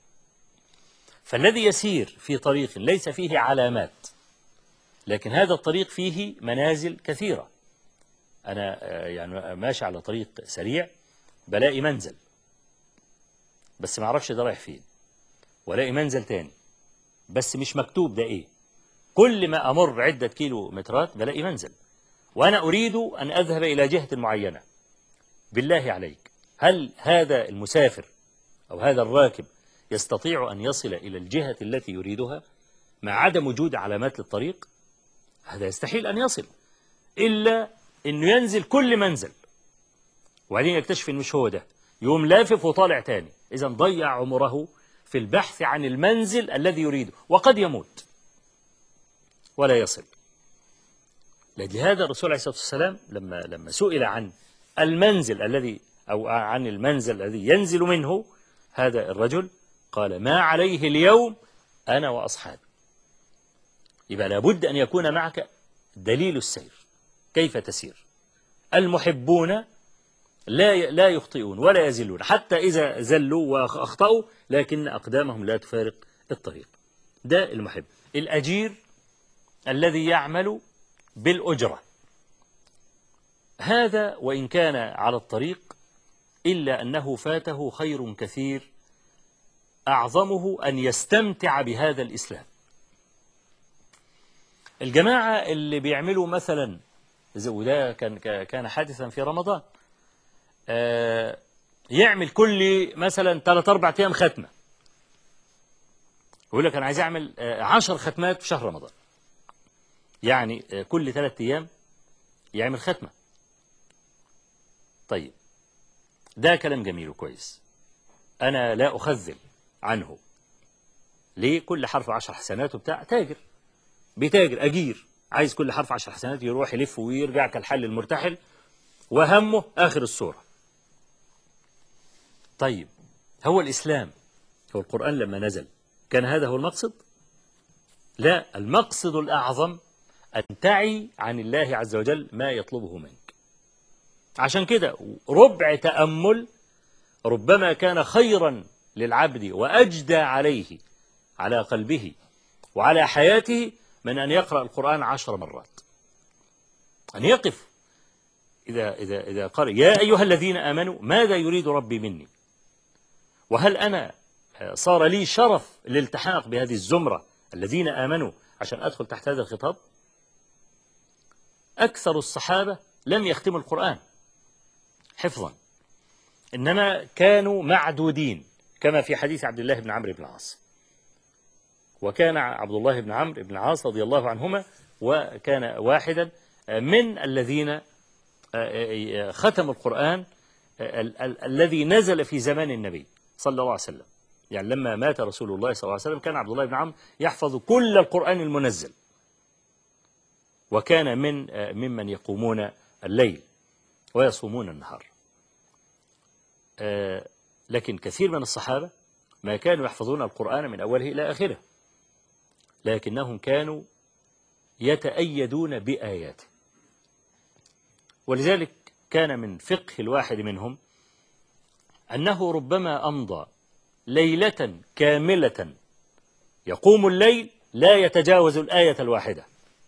فالذي يسير في طريق ليس فيه علامات لكن هذا الطريق فيه منازل كثيرة أنا آه، يعني ماشي على طريق سريع بلاقي منزل بس ما اعرفش ده رايح فين ولاقي منزل تاني بس مش مكتوب ده ايه كل ما امر عدة كيلو مترات بلاقي منزل وانا اريد ان اذهب الى جهة معينة بالله عليك هل هذا المسافر او هذا الراكب يستطيع أن يصل إلى الجهة التي يريدها مع عدم وجود علامات للطريق هذا يستحيل أن يصل إلا أنه ينزل كل منزل وبعدين يكتشف أنه مش هو ده يوم لافف وطالع تاني إذا ضيع عمره في البحث عن المنزل الذي يريده وقد يموت ولا يصل لهذا الرسول عليه الصلاة والسلام لما لما سئل عن المنزل الذي أو عن المنزل الذي ينزل منه هذا الرجل قال ما عليه اليوم أنا وأصحابي يبقى لابد أن يكون معك دليل السير كيف تسير المحبون لا لا يخطئون ولا يزلون حتى إذا زلوا وأخطأوا لكن أقدامهم لا تفارق الطريق ده المحب الأجير الذي يعمل بالأجرة هذا وإن كان على الطريق إلا أنه فاته خير كثير أعظمه أن يستمتع بهذا الإسلام الجماعة اللي بيعملوا مثلا وده كان كان حادثا في رمضان آه، يعمل كل مثلا ثلاث أربع أيام ختمة يقول لك أنا عايز أعمل آه، عشر ختمات في شهر رمضان يعني آه، كل ثلاث أيام يعمل ختمة طيب ده كلام جميل وكويس أنا لا أخذل عنه ليه كل حرف عشر حسنات وبتاع تاجر بيتاجر أجير عايز كل حرف عشر حسنات يروح يلف ويرجع كالحل المرتحل وهمه آخر الصورة طيب هو الإسلام هو القرآن لما نزل كان هذا هو المقصد لا المقصد الأعظم أن تعي عن الله عز وجل ما يطلبه منك عشان كده ربع تأمل ربما كان خيرا للعبد وأجدى عليه على قلبه وعلى حياته من أن يقرأ القرآن عشر مرات أن يقف إذا, إذا, إذا قال يا أيها الذين آمنوا ماذا يريد ربي مني وهل أنا صار لي شرف الالتحاق بهذه الزمرة الذين آمنوا عشان أدخل تحت هذا الخطاب أكثر الصحابة لم يختموا القرآن حفظا إنما كانوا معدودين كما في حديث عبد الله بن عمرو بن العاص وكان عبد الله بن عمرو بن العاص رضي الله عنهما وكان واحدا من الذين آه، آه، ختموا القرآن الذي نزل في زمان النبي صلى الله عليه وسلم يعني لما مات رسول الله صلى الله عليه وسلم كان عبد الله بن عمرو يحفظ كل القرآن المنزل وكان من آه، ممن يقومون الليل ويصومون النهار آه، لكن كثير من الصحابة ما كانوا يحفظون القرآن من أوله إلى آخره لكنهم كانوا يتأيدون بآياته ولذلك كان من فقه الواحد منهم أنه ربما أمضى ليلة كاملة يقوم الليل لا يتجاوز الآية الواحدة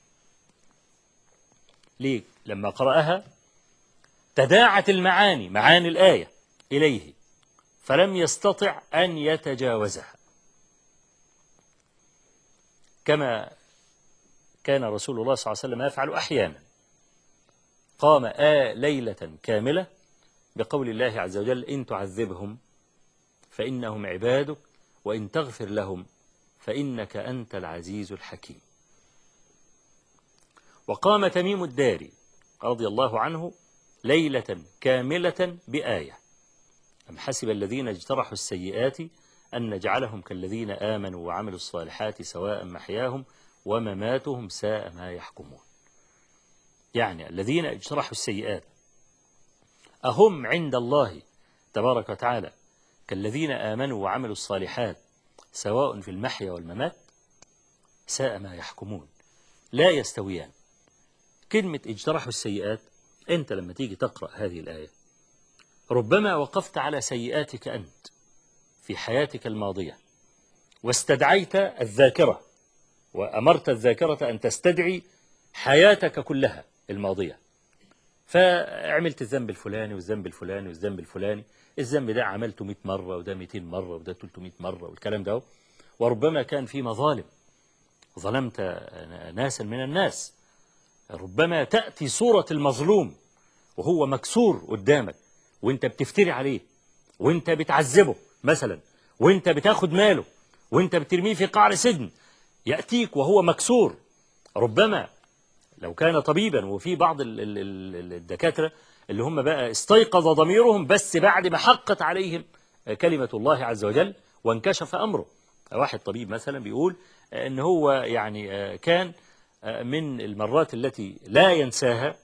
ليه؟ لما قرأها تداعت المعاني معاني الآية إليه فلم يستطع أن يتجاوزها كما كان رسول الله صلى الله عليه وسلم يفعل أحيانا قام آ ليلة كاملة بقول الله عز وجل إن تعذبهم فإنهم عبادك وإن تغفر لهم فإنك أنت العزيز الحكيم وقام تميم الداري رضي الله عنه ليلة كاملة بآية أم حسب الذين اجترحوا السيئات أن نجعلهم كالذين آمنوا وعملوا الصالحات سواء محياهم ومماتهم ساء ما يحكمون يعني الذين اجترحوا السيئات أهم عند الله تبارك وتعالى كالذين آمنوا وعملوا الصالحات سواء في المحيا والممات ساء ما يحكمون لا يستويان كلمة اجترحوا السيئات أنت لما تيجي تقرأ هذه الآية ربما وقفت على سيئاتك أنت في حياتك الماضية واستدعيت الذاكرة وأمرت الذاكرة أن تستدعي حياتك كلها الماضية فعملت الذنب الفلاني والذنب الفلاني والذنب الفلاني الذنب ده عملته 100 مرة وده 200 مرة وده 300 مرة والكلام ده وربما كان في مظالم ظلمت ناسا من الناس ربما تأتي صورة المظلوم وهو مكسور قدامك وانت بتفتري عليه وانت بتعذبه مثلا وانت بتاخد ماله وانت بترميه في قعر سجن يأتيك وهو مكسور ربما لو كان طبيبا وفي بعض ال- ال- ال- الدكاترة اللي هم بقى استيقظ ضميرهم بس بعد ما حقت عليهم كلمة الله عز وجل وانكشف أمره واحد طبيب مثلا بيقول ان هو يعني كان من المرات التي لا ينساها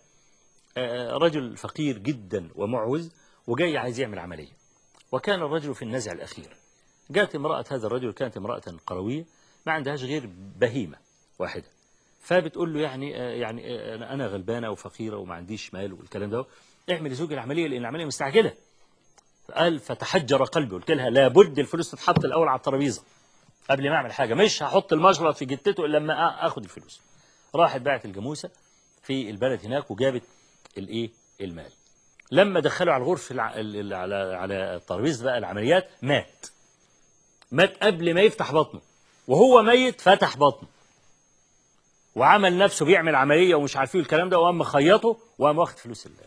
رجل فقير جدا ومعوز وجاي عايز يعمل عملية وكان الرجل في النزع الأخير جاءت امرأة هذا الرجل كانت امرأة قروية ما عندهاش غير بهيمة واحدة فبتقول له يعني يعني أنا غلبانة وفقيرة وما عنديش مال والكلام ده اعمل زوج العملية لأن العملية مستعجلة قال فتحجر قلبي قلت لها لابد الفلوس تتحط الأول على الترابيزة قبل ما أعمل حاجة مش هحط المشرط في جتته إلا لما آخد الفلوس راحت باعت الجاموسة في البلد هناك وجابت الايه المال لما دخلوا على الغرفة الع... ال- على على ترابيزة بقى العمليات مات مات قبل ما يفتح بطنه وهو ميت فتح بطنه وعمل نفسه بيعمل عملية ومش عارف ايه الكلام ده وقام مخيطه وقام واخد فلوس ال...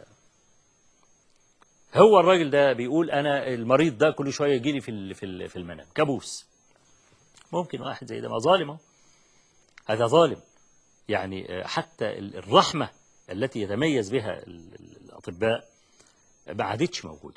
هو الراجل ده بيقول انا المريض ده كل شويه يجي لي في ال- في ال- في المنام كابوس ممكن واحد زي ده ما ظالم أهو. هذا ظالم يعني آه، حتى ال- الرحمة التي يتميز بها ال- ال- الأطباء ما عادتش موجودة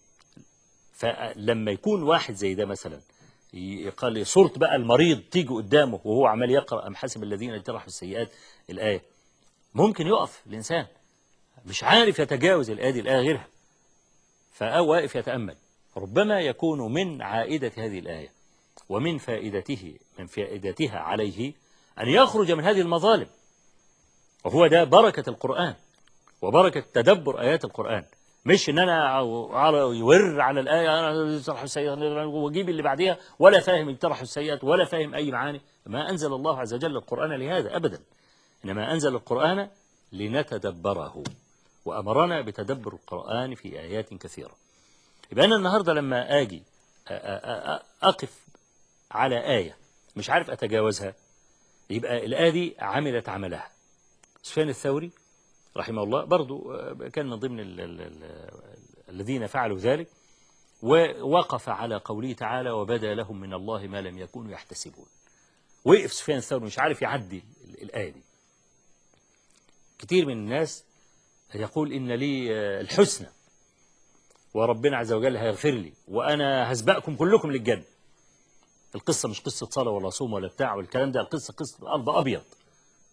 فلما يكون واحد زي ده مثلا ي- قال صورة بقى المريض تيجي قدامه وهو عمال يقرأ أم حسب الذين اجترحوا السيئات الآية ممكن يقف الإنسان مش عارف يتجاوز الآية دي الآية غيرها فأو واقف يتأمل ربما يكون من عائدة هذه الآية ومن فائدته من فائدتها عليه أن يخرج من هذه المظالم وهو ده بركة القرآن وبركة تدبر آيات القرآن مش إن أنا على يور على الآية أنا اجترحوا السيئات وأجيب اللي بعديها ولا فاهم اجترحوا السيئات ولا فاهم أي معاني ما أنزل الله عز وجل القرآن لهذا أبدا إنما أنزل القرآن لنتدبره وأمرنا بتدبر القرآن في آيات كثيرة يبقى أنا النهاردة لما آجي أ- أ- أ- أقف على آية مش عارف أتجاوزها يبقى الآية دي عملت عملها سفيان الثوري رحمه الله برضو آه، كان من ضمن ال ال ال الذين فعلوا ذلك ووقف على قوله تعالى وبدا لهم من الله ما لم يكونوا يحتسبون وقف سفيان الثوري مش عارف يعدي ال- الآية دي كتير من الناس يقول إن لي آه، الحسنى وربنا عز وجل هيغفر لي وأنا هسبقكم كلكم للجنة القصة مش قصة صلاة ولا صوم ولا بتاع والكلام ده القصة قصة الأرض أبيض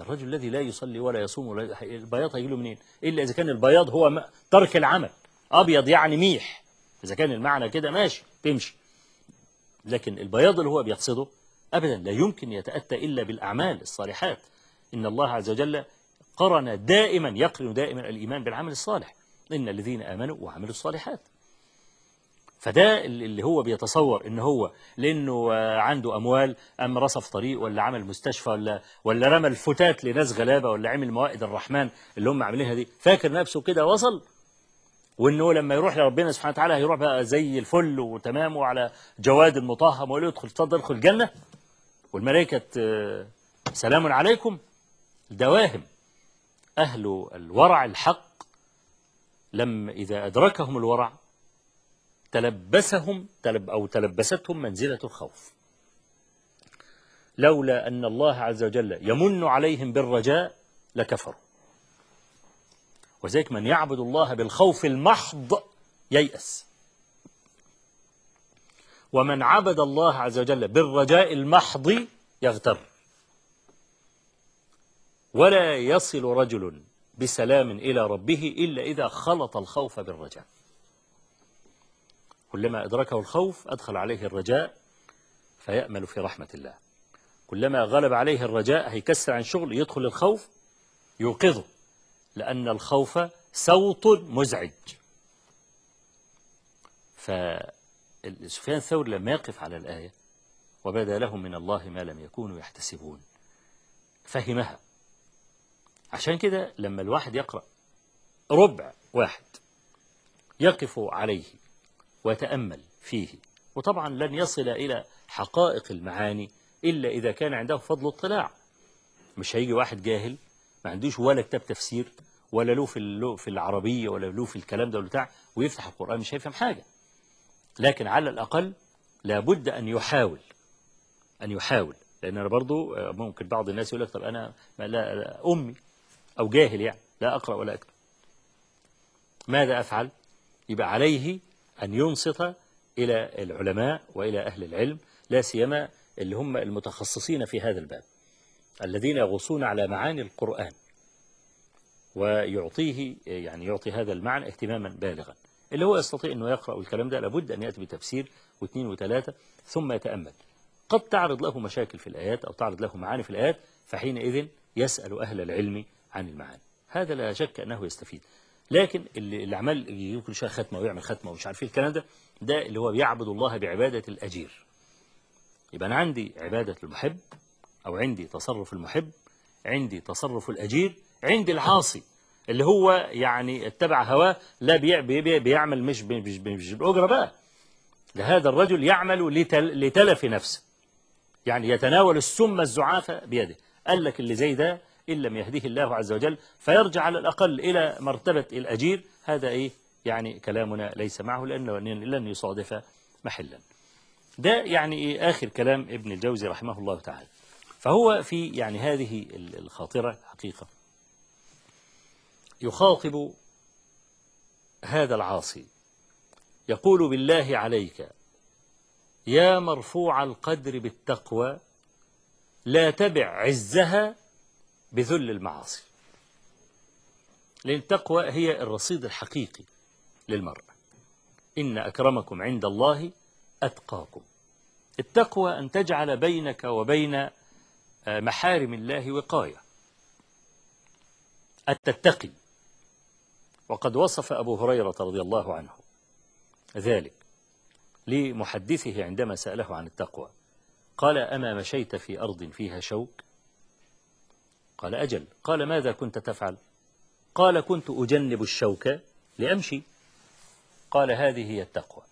الرجل الذي لا يصلي ولا يصوم ولا البياض هيجي له منين إلا إذا كان البياض هو م- ترك العمل أبيض يعني ميح إذا كان المعنى كده ماشي تمشي لكن البياض اللي هو بيقصده أبدا لا يمكن يتأتى إلا بالأعمال الصالحات إن الله عز وجل قرن دائما يقرن دائما الإيمان بالعمل الصالح إن الذين آمنوا وعملوا الصالحات فده اللي هو بيتصور ان هو لانه آه، عنده اموال ام رصف طريق ولا عمل مستشفى ولا ولا رمى الفتات لناس غلابه ولا عمل موائد الرحمن اللي هم عاملينها دي فاكر نفسه كده وصل وانه لما يروح لربنا سبحانه وتعالى هيروح بقى زي الفل وتمام وعلى جواد المطهم ويقول له ادخل اتفضل ادخل الجنه والملائكه آه، سلام عليكم دواهم اهل الورع الحق لما اذا ادركهم الورع تلبسهم تلب أو تلبستهم منزلة الخوف لولا أن الله عز وجل يمن عليهم بالرجاء لكفروا وذلك من يعبد الله بالخوف المحض ييأس ومن عبد الله عز وجل بالرجاء المحض يغتر ولا يصل رجل بسلام إلى ربه إلا إذا خلط الخوف بالرجاء كلما أدركه الخوف أدخل عليه الرجاء فيأمل في رحمة الله كلما غلب عليه الرجاء هيكسر عن شغل يدخل الخوف يوقظه لأن الخوف صوت مزعج فسفيان الثوري لما يقف على الآية وبدا لهم من الله ما لم يكونوا يحتسبون فهمها عشان كده لما الواحد يقرأ ربع واحد يقف عليه ويتأمل فيه وطبعا لن يصل إلى حقائق المعاني إلا إذا كان عنده فضل اطلاع مش هيجي واحد جاهل ما عندوش ولا كتاب تفسير ولا له في له في العربية ولا له في الكلام ده ولا بتاع ويفتح القرآن مش هيفهم حاجة لكن على الأقل لابد أن يحاول أن يحاول لأن أنا برضو آه، ممكن بعض الناس يقول لك طب أنا ما لا لا أمي أو جاهل يعني لا أقرأ ولا أكتب ماذا أفعل؟ يبقى عليه أن ينصت إلى العلماء وإلى أهل العلم لا سيما اللي هم المتخصصين في هذا الباب الذين يغوصون على معاني القرآن ويعطيه يعني يعطي هذا المعنى اهتماما بالغا اللي هو يستطيع أنه يقرأ الكلام ده لابد أن يأتي بتفسير واثنين وثلاثة ثم يتأمل قد تعرض له مشاكل في الآيات أو تعرض له معاني في الآيات فحينئذ يسأل أهل العلم عن المعاني هذا لا شك أنه يستفيد لكن اللي اللي عمل يجيب كل شويه ختمه ويعمل ختمه ومش عارف ايه الكلام ده ده اللي هو بيعبد الله بعباده الاجير يبقى انا عندي عباده المحب او عندي تصرف المحب عندي تصرف الاجير عندي العاصي اللي هو يعني اتبع هواه لا بيع بي بي بيعمل مش ب- مش, مش بالاجره بقى ده هذا الرجل يعمل لتل لتلف نفسه يعني يتناول السم الزعافة بيده قال لك اللي زي ده إن لم يهديه الله عز وجل فيرجع على الأقل إلى مرتبة الأجير هذا إيه يعني كلامنا ليس معه لأنه لن يصادف محلا ده يعني إيه آخر كلام ابن الجوزي رحمه الله تعالى فهو في يعني هذه ال- الخاطرة حقيقة يخاطب هذا العاصي يقول بالله عليك يا مرفوع القدر بالتقوى لا تبع عزها بذل المعاصي لأن التقوى هي الرصيد الحقيقي للمرء إن أكرمكم عند الله أتقاكم التقوى أن تجعل بينك وبين آه، محارم الله وقاية أن تتقي وقد وصف أبو هريرة رضي الله عنه ذلك لمحدثه عندما سأله عن التقوى قال أما مشيت في أرض فيها شوك قال أجل قال ماذا كنت تفعل قال كنت أجنب الشوك لأمشي قال هذه هي التقوى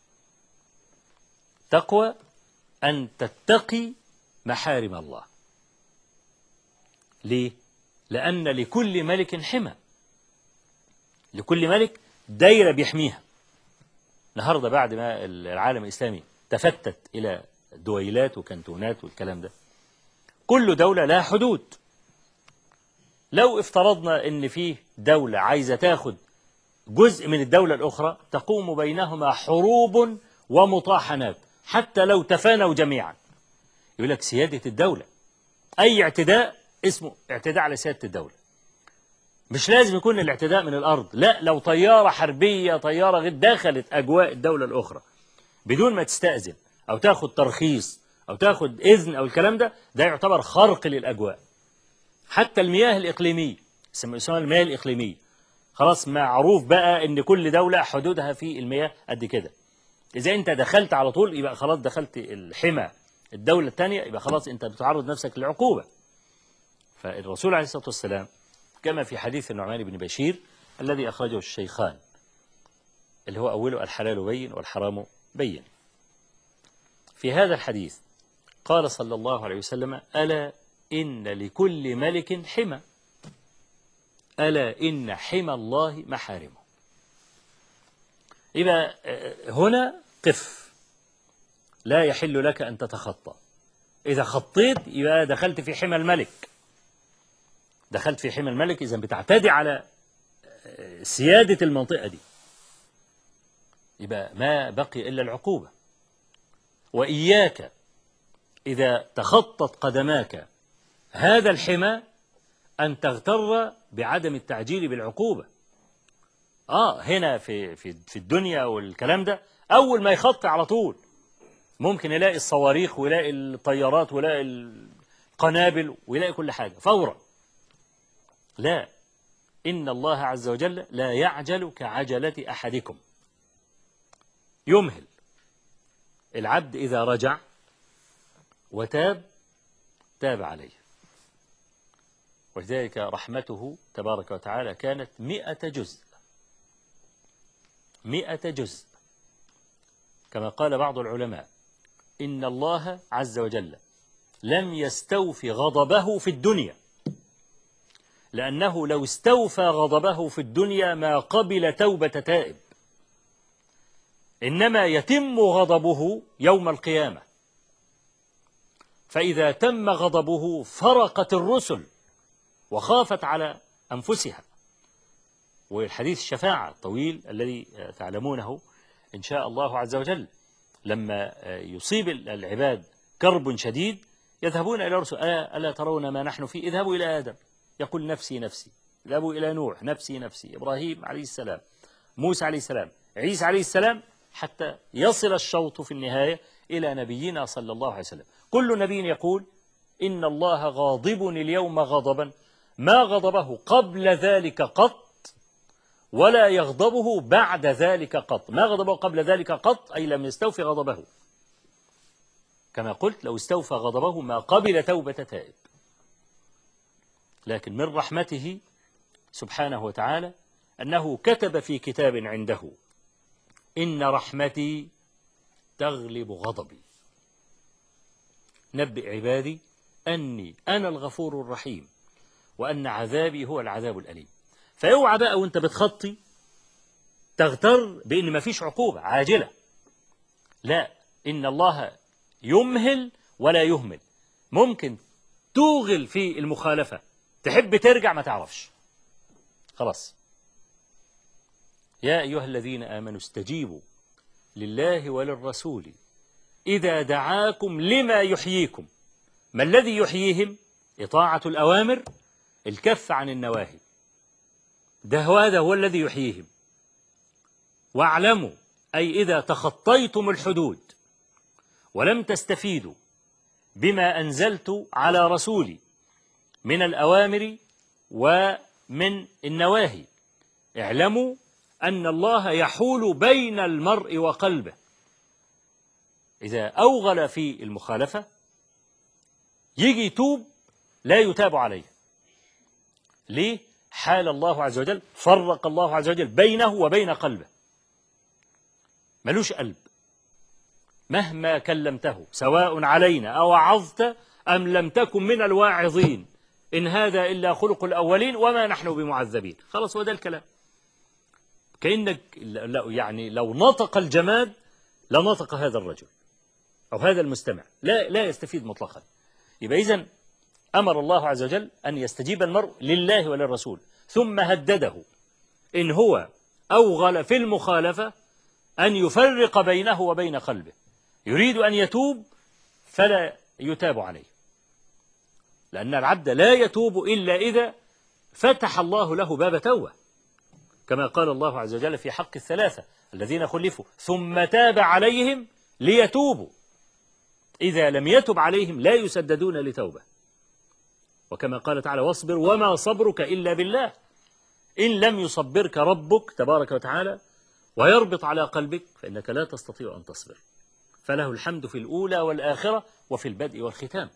تقوى أن تتقي محارم الله ليه؟ لأن لكل ملك حمى لكل ملك دايرة بيحميها النهاردة بعد ما العالم الإسلامي تفتت إلى دويلات وكنتونات والكلام ده كل دولة لها حدود لو افترضنا ان فيه دولة عايزة تاخد جزء من الدولة الأخرى تقوم بينهما حروب ومطاحنات حتى لو تفانوا جميعا يقول لك سيادة الدولة أي اعتداء اسمه اعتداء على سيادة الدولة مش لازم يكون الاعتداء من الأرض لا لو طيارة حربية طيارة غير دخلت أجواء الدولة الأخرى بدون ما تستأذن أو تاخد ترخيص أو تاخد إذن أو الكلام ده ده يعتبر خرق للأجواء حتى المياه الإقليمية اسمها المياه الإقليمية خلاص معروف بقى إن كل دولة حدودها في المياه قد كده إذا أنت دخلت على طول يبقى خلاص دخلت الحمى الدولة الثانية يبقى خلاص أنت بتعرض نفسك للعقوبة فالرسول عليه الصلاة والسلام كما في حديث النعمان بن بشير الذي أخرجه الشيخان اللي هو أوله الحلال بين والحرام بين في هذا الحديث قال صلى الله عليه وسلم ألا إن لكل ملك حمى ألا إن حمى الله محارمه يبقى آه، هنا قف لا يحل لك أن تتخطى إذا خطيت يبقى دخلت في حمى الملك دخلت في حمى الملك إذا بتعتدي على آه، سيادة المنطقة دي يبقى ما بقي إلا العقوبة وإياك إذا تخطت قدماك هذا الحمى أن تغتر بعدم التعجيل بالعقوبة آه هنا في في في الدنيا والكلام ده أول ما يخطي على طول ممكن يلاقي الصواريخ ويلاقي الطيارات ويلاقي القنابل ويلاقي كل حاجة فورا لا إن الله عز وجل لا يعجل كعجلة أحدكم يمهل العبد إذا رجع وتاب تاب عليه ولذلك رحمته تبارك وتعالى كانت مئة جزء مئة جزء كما قال بعض العلماء إن الله عز وجل لم يستوف غضبه في الدنيا لأنه لو استوفى غضبه في الدنيا ما قبل توبة تائب إنما يتم غضبه يوم القيامة فإذا تم غضبه فرقت الرسل وخافت على أنفسها والحديث الشفاعة الطويل الذي تعلمونه إن شاء الله عز وجل لما يصيب العباد كرب شديد يذهبون إلى رسل ألا, ألا ترون ما نحن فيه اذهبوا إلى آدم يقول نفسي نفسي اذهبوا إلى نوح نفسي نفسي إبراهيم عليه السلام موسى عليه السلام عيسى عليه السلام حتى يصل الشوط في النهاية إلى نبينا صلى الله عليه وسلم كل نبي يقول إن الله غاضب اليوم غضبا ما غضبه قبل ذلك قط ولا يغضبه بعد ذلك قط ما غضبه قبل ذلك قط أي لم يستوفي غضبه كما قلت لو استوفى غضبه ما قبل توبة تائب لكن من رحمته سبحانه وتعالى أنه كتب في كتاب عنده إن رحمتي تغلب غضبي نبئ عبادي أني أنا الغفور الرحيم وأن عذابي هو العذاب الأليم فاوعى بقى وانت بتخطي تغتر بأن ما فيش عقوبة عاجلة لا إن الله يمهل ولا يهمل ممكن توغل في المخالفة تحب ترجع ما تعرفش خلاص يا أيها الذين آمنوا استجيبوا لله وللرسول إذا دعاكم لما يحييكم ما الذي يحييهم إطاعة الأوامر الكف عن النواهي ده هذا هو الذي يحييهم واعلموا أي إذا تخطيتم الحدود ولم تستفيدوا بما أنزلت على رسولي من الأوامر ومن النواهي اعلموا أن الله يحول بين المرء وقلبه إذا أوغل في المخالفة يجي يتوب لا يتاب عليه ليه؟ حال الله عز وجل فرق الله عز وجل بينه وبين قلبه ملوش قلب مهما كلمته سواء علينا أو عظت أم لم تكن من الواعظين إن هذا إلا خلق الأولين وما نحن بمعذبين خلاص هو ده الكلام كأنك يعني لو نطق الجماد لنطق هذا الرجل أو هذا المستمع لا لا يستفيد مطلقا يبقى إذن أمر الله عز وجل أن يستجيب المرء لله وللرسول ثم هدده إن هو أوغل في المخالفة أن يفرق بينه وبين قلبه يريد أن يتوب فلا يتاب عليه لأن العبد لا يتوب إلا إذا فتح الله له باب توبة كما قال الله عز وجل في حق الثلاثة الذين خلفوا ثم تاب عليهم ليتوبوا إذا لم يتب عليهم لا يسددون لتوبة وكما قال تعالى واصبر وما صبرك إلا بالله إن لم يصبرك ربك تبارك وتعالى ويربط على قلبك فإنك لا تستطيع أن تصبر فله الحمد في الأولى والآخرة وفي البدء والختام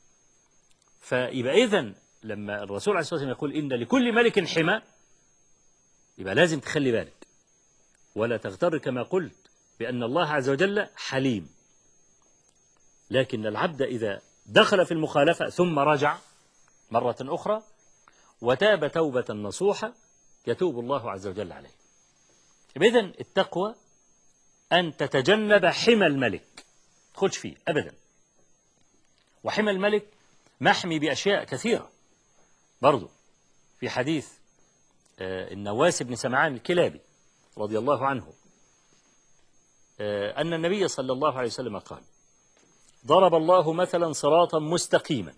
فيبقى إذن لما الرسول عليه الصلاة والسلام يقول إن لكل ملك حمى يبقى لازم تخلي بالك ولا تغتر كما قلت بأن الله عز وجل حليم لكن العبد إذا دخل في المخالفة ثم رجع مرة أخرى وتاب توبة نصوحة يتوب الله عز وجل عليه إذن التقوى أن تتجنب حمى الملك تدخلش فيه أبدا وحمى الملك محمي بأشياء كثيرة برضو في حديث آه، النواس بن سمعان الكلابي رضي الله عنه آه، أن النبي صلى الله عليه وسلم قال ضرب الله مثلا صراطا مستقيما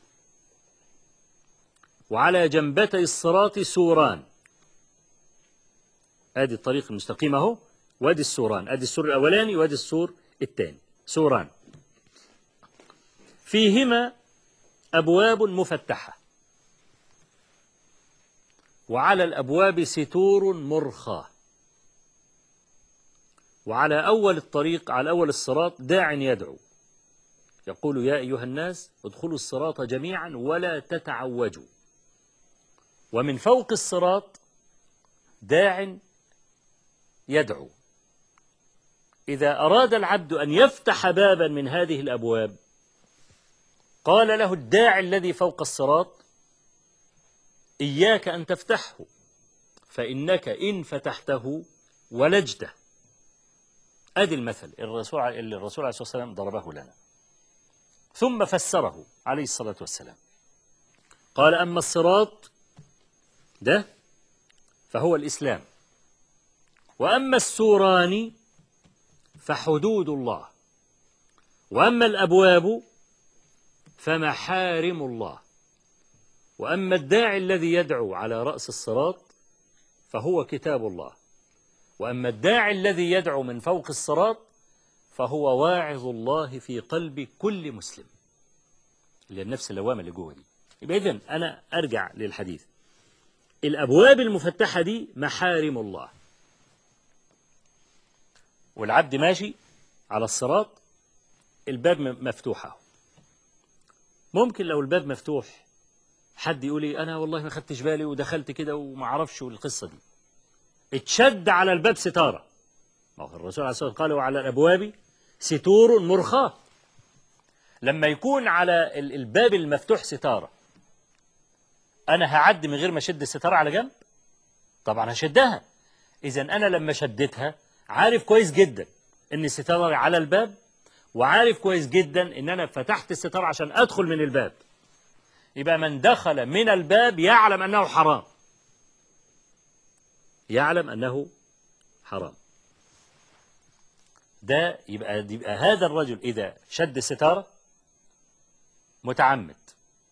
وعلى جنبتي الصراط سوران ادي الطريق المستقيم اهو وادي السوران ادي السور الاولاني وادي السور الثاني سوران فيهما ابواب مفتحه وعلى الابواب ستور مرخاه وعلى اول الطريق على اول الصراط داع يدعو يقول يا ايها الناس ادخلوا الصراط جميعا ولا تتعوجوا ومن فوق الصراط داع يدعو إذا أراد العبد أن يفتح بابا من هذه الأبواب قال له الداعي الذي فوق الصراط إياك أن تفتحه فإنك إن فتحته ولجته أدي المثل الرسول اللي الرسول عليه الصلاة والسلام ضربه لنا ثم فسره عليه الصلاة والسلام قال أما الصراط ده فهو الإسلام وأما السوران فحدود الله وأما الأبواب فمحارم الله وأما الداعي الذي يدعو على رأس الصراط فهو كتاب الله وأما الداعي الذي يدعو من فوق الصراط فهو واعظ الله في قلب كل مسلم اللي النفس اللوامة اللي جوه دي يبقى إذن أنا أرجع للحديث الأبواب المفتحة دي محارم الله والعبد ماشي على الصراط الباب مفتوح اهو ممكن لو الباب مفتوح حد يقول لي انا والله ما خدتش بالي ودخلت كده وما اعرفش القصه دي اتشد على الباب ستاره ما هو الرسول عليه الصلاه والسلام قال وعلى الابواب ستور مرخاه لما يكون على ال- الباب المفتوح ستاره انا هعدي من غير ما اشد الستاره على جنب طبعا هشدها اذا انا لما شدتها عارف كويس جدا ان الستاره على الباب وعارف كويس جدا ان انا فتحت الستاره عشان ادخل من الباب يبقى من دخل من الباب يعلم انه حرام يعلم انه حرام ده يبقى, يبقى هذا الرجل اذا شد الستاره متعمد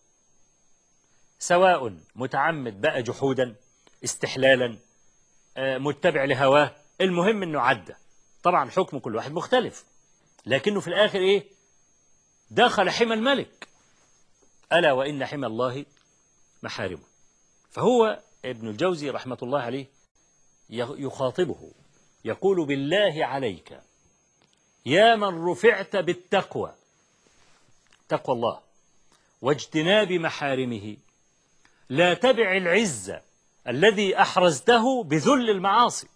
سواء متعمد بقى جحودا استحلالا آه، متبع لهواه المهم انه عدى طبعا حكم كل واحد مختلف لكنه في الاخر ايه دخل حمى الملك الا وان حمى الله محارمه فهو ابن الجوزي رحمه الله عليه يخ- يخاطبه يقول بالله عليك يا من رفعت بالتقوى تقوى الله واجتناب محارمه لا تبع العزة الذي أحرزته بذل المعاصي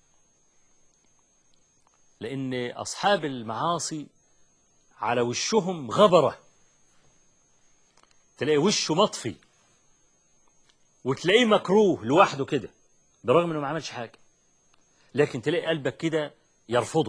لأن أصحاب المعاصي على وشهم غبرة تلاقي وشه مطفي وتلاقيه مكروه لوحده كده برغم انه ما عملش حاجة لكن تلاقي قلبك كده يرفضه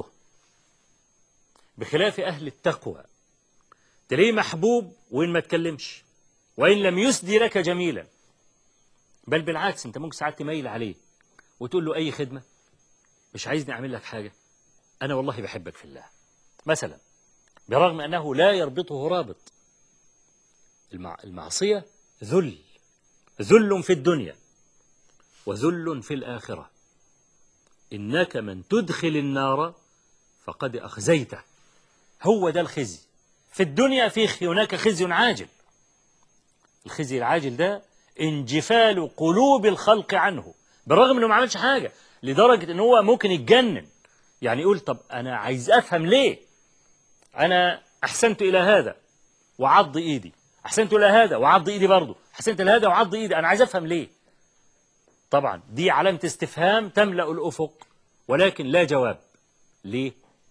بخلاف أهل التقوى تلاقيه محبوب وإن ما تكلمش وإن لم يسدي لك جميلا بل بالعكس أنت ممكن ساعات تميل عليه وتقول له أي خدمة مش عايزني أعمل لك حاجة أنا والله بحبك في الله مثلا برغم أنه لا يربطه رابط المع... المعصية ذل ذل في الدنيا وذل في الآخرة إنك من تدخل النار فقد أخزيته هو ده الخزي في الدنيا في هناك خزي عاجل الخزي العاجل ده انجفال قلوب الخلق عنه بالرغم انه ما عملش حاجة لدرجة ان هو ممكن يتجنن يعني يقول طب انا عايز افهم ليه انا احسنت الى هذا وعض ايدي احسنت الى هذا وعض ايدي برضه احسنت الى هذا وعض ايدي انا عايز افهم ليه طبعا دي علامة استفهام تملأ الأفق ولكن لا جواب ليه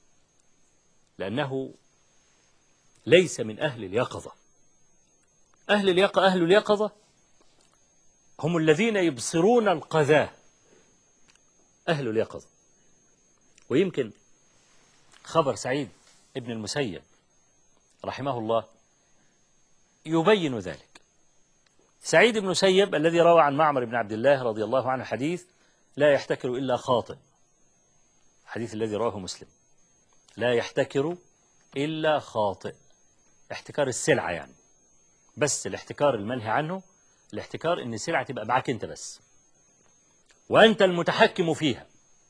لأنه ليس من أهل اليقظة أهل اليقظة أهل اليقظة هم الذين يبصرون القذاة أهل اليقظة ويمكن خبر سعيد ابن المسيب رحمه الله يبين ذلك سعيد بن مسيب الذي روى عن معمر بن عبد الله رضي الله عنه حديث لا يحتكر إلا خاطئ الحديث الذي رواه مسلم لا يحتكر إلا خاطئ احتكار السلعة يعني بس الاحتكار المنهي عنه الاحتكار ان السلعة تبقى معاك انت بس وانت المتحكم فيها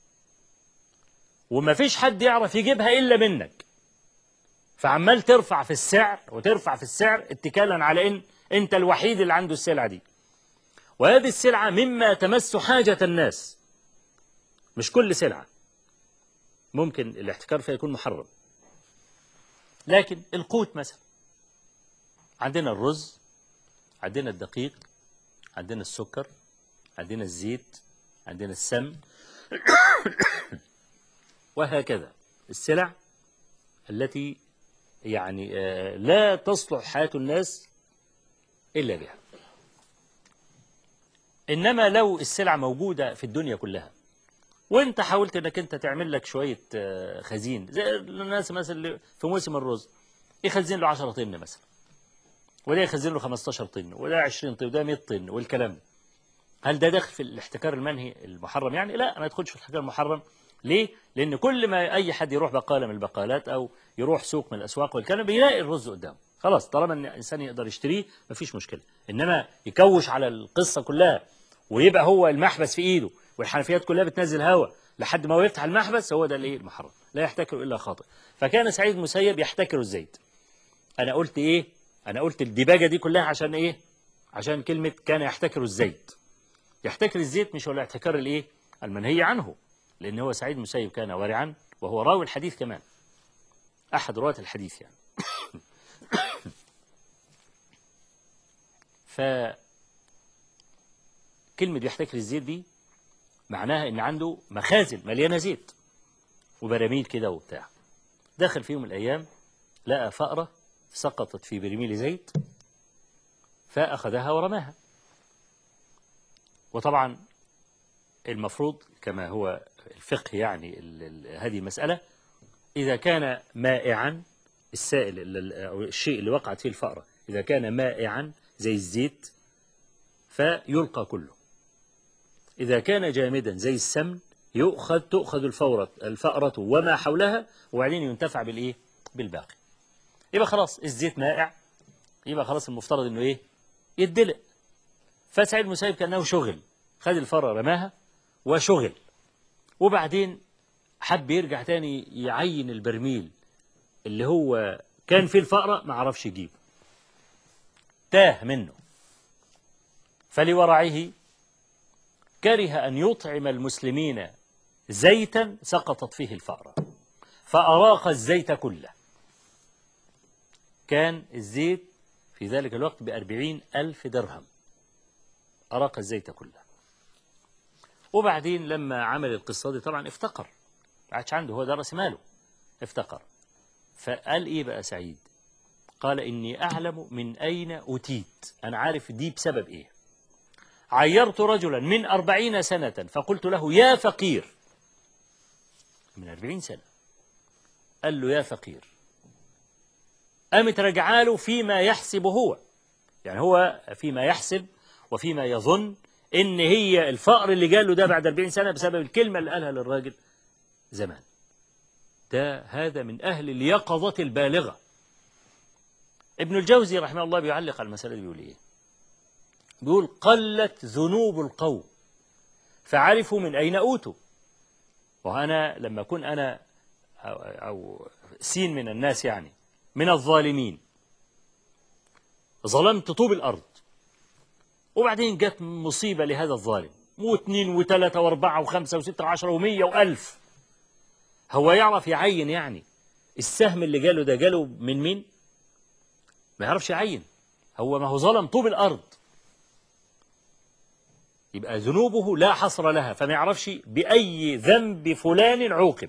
وما فيش حد يعرف يجيبها الا منك فعمال ترفع في السعر وترفع في السعر اتكالا على ان انت الوحيد اللي عنده السلعة دي وهذه السلعة مما تمس حاجة الناس مش كل سلعة ممكن الاحتكار فيها يكون محرم لكن القوت مثلا عندنا الرز عندنا الدقيق عندنا السكر عندنا الزيت عندنا السمن وهكذا السلع التي يعني آه، لا تصلح حياة الناس إلا بها إنما لو السلع موجودة في الدنيا كلها وانت حاولت انك انت تعمل لك شوية آه، خزين زي الناس مثلا اللي في موسم الرز يخزن له 10 طن مثلا وده يخزن له 15 طن وده 20 طن وده 100 طن والكلام ده هل ده داخل في الاحتكار المنهي المحرم يعني لا ما يدخلش في الاحتكار المحرم ليه لان كل ما اي حد يروح بقاله من البقالات او يروح سوق من الاسواق والكلام بيلاقي الرز قدامه خلاص طالما ان الانسان يقدر يشتريه مفيش مشكله انما يكوش على القصه كلها ويبقى هو المحبس في ايده والحنفيات كلها بتنزل هواء لحد ما هو يفتح المحبس هو ده الايه المحرم لا يحتكر الا خاطئ فكان سعيد المسيب يحتكر الزيت انا قلت ايه انا قلت الديباجه دي كلها عشان ايه عشان كلمه كان يحتكر الزيت يحتكر الزيت مش هو الاحتكار الايه المنهي عنه لان هو سعيد المسيب كان ورعا وهو راوي الحديث كمان احد رواه الحديث يعني ف كلمة يحتكر الزيت دي معناها إن عنده مخازن مليانة زيت وبراميل كده وبتاع دخل في يوم من الأيام لقى فأرة سقطت في برميل زيت فأخذها ورماها وطبعا المفروض كما هو الفقه يعني ال- ال- هذه المسألة إذا كان مائعا السائل ال- ال- أو الشيء اللي وقعت فيه الفأرة إذا كان مائعا زي الزيت فيلقى كله إذا كان جامدا زي السمن يؤخذ تؤخذ الفورة الفأرة وما حولها وبعدين ينتفع بالإيه؟ بالباقي يبقى خلاص الزيت مائع يبقى خلاص المفترض إنه إيه؟ يدلق فسعيد المسيب كأنه شغل خد الفأرة رماها وشغل وبعدين حب يرجع تاني يعين البرميل اللي هو كان فيه الفأرة ما عرفش يجيبه تاه منه فلورعه كره أن يطعم المسلمين زيتا سقطت فيه الفأرة فأراق الزيت كله كان الزيت في ذلك الوقت بأربعين ألف درهم أراق الزيت كله وبعدين لما عمل القصة دي طبعا افتقر ما عادش عنده هو ده رأس ماله افتقر فقال إيه بقى سعيد قال إني أعلم من أين أتيت أنا عارف دي بسبب إيه عيرت رجلا من أربعين سنة فقلت له يا فقير من أربعين سنة قال له يا فقير قامت رجعاله فيما يحسب هو يعني هو فيما يحسب وفيما يظن إن هي الفقر اللي جاله ده بعد 40 سنة بسبب الكلمة اللي قالها للراجل زمان ده هذا من أهل اليقظة البالغة ابن الجوزي رحمه الله بيعلق على المسألة دي بيقول إيه بيقول قلت ذنوب القوم فعرفوا من أين أوتوا وأنا لما أكون أنا أو, أو سين من الناس يعني من الظالمين ظلمت طوب الأرض وبعدين جت مصيبة لهذا الظالم واثنين وثلاثة وأربعة وخمسة وستة وعشرة ومية وألف هو يعرف يعين يعني السهم اللي جاله ده جاله من مين؟ ما يعرفش يعين هو ما هو ظلم طوب الأرض يبقى ذنوبه لا حصر لها فما يعرفش بأي ذنب فلان عوقب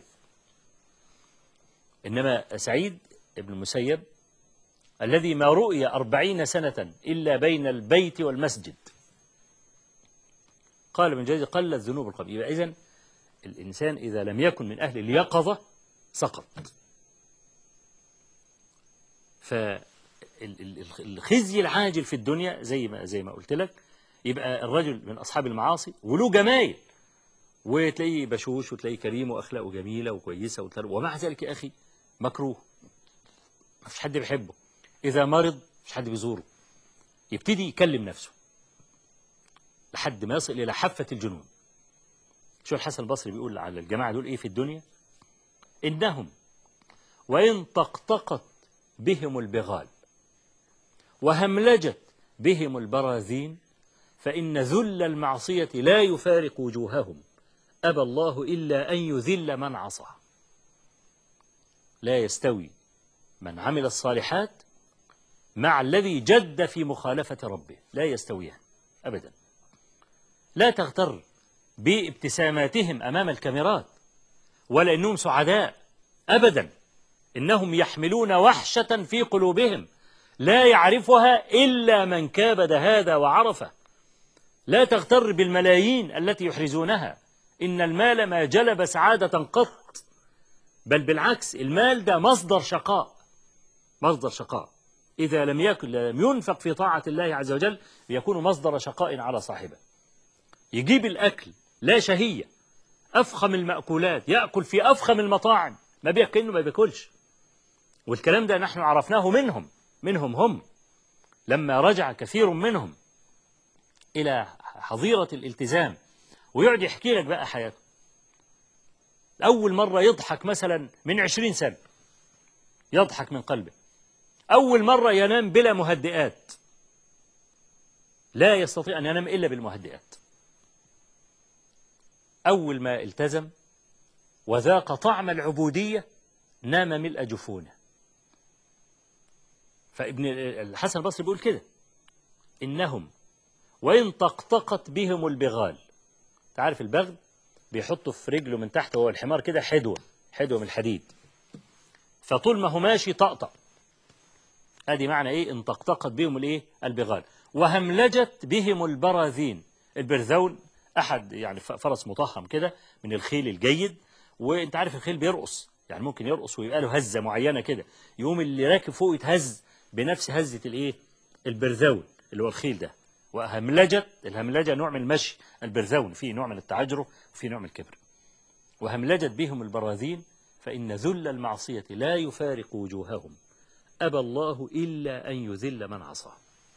إنما سعيد ابن المسيب الذي ما رؤي أربعين سنة إلا بين البيت والمسجد قال ابن جرير قلت ذنوب القلب يبقى إذن الإنسان إذا لم يكن من أهل اليقظة سقط فالخزي العاجل في الدنيا زي ما زي ما قلت لك يبقى الرجل من أصحاب المعاصي وله جمايل وتلاقيه بشوش وتلاقيه كريم وأخلاقه جميلة وكويسة وتلاقيه ومع ذلك يا أخي مكروه ما فيش حد بيحبه إذا مرض مش حد بيزوره يبتدي يكلم نفسه لحد ما يصل إلى حافة الجنون شو الحسن البصري بيقول على الجماعة دول إيه في الدنيا إنهم وإن طقطقت بهم البغال وهملجت بهم البراذين فإن ذل المعصية لا يفارق وجوههم أبى الله إلا أن يذل من عصى لا يستوي من عمل الصالحات مع الذي جد في مخالفة ربه لا يستويان أبدا لا تغتر بابتساماتهم أمام الكاميرات ولا إنهم سعداء أبدا إنهم يحملون وحشة في قلوبهم لا يعرفها إلا من كابد هذا وعرفه لا تغتر بالملايين التي يحرزونها إن المال ما جلب سعادة قط بل بالعكس المال ده مصدر شقاء مصدر شقاء إذا لم يكن لم ينفق في طاعة الله عز وجل يكون مصدر شقاء على صاحبه يجيب الأكل لا شهية أفخم المأكولات يأكل في أفخم المطاعم ما بيأكل ما بياكلش والكلام ده نحن عرفناه منهم منهم هم لما رجع كثير منهم إلى حظيرة الالتزام ويقعد يحكي لك بقى حياته أول مرة يضحك مثلا من عشرين سنة يضحك من قلبه أول مرة ينام بلا مهدئات لا يستطيع أن ينام إلا بالمهدئات أول ما التزم وذاق طعم العبودية نام ملء جفونه فابن الحسن البصري بيقول كده إنهم وإن طقطقت بهم البغال تعرف البغل بيحطوا في رجله من تحت وهو الحمار كده حدوة حدوة من الحديد فطول ما هو ماشي طقطق ادي معنى ايه ان طقطقت بهم الايه البغال وهملجت بهم البراذين البرذون احد يعني فرس مطهم كده من الخيل الجيد وانت عارف الخيل بيرقص يعني ممكن يرقص ويبقى له هزه معينه كده يقوم اللي راكب فوق يتهز بنفس هزه الايه البرذون اللي هو الخيل ده وهملجت الهملجه نوع من المشي البرذون فيه نوع من التعجرف وفيه نوع من الكبر وهملجت بهم البراذين فإن ذل المعصية لا يفارق وجوههم أبى الله إلا أن يذل من عصاه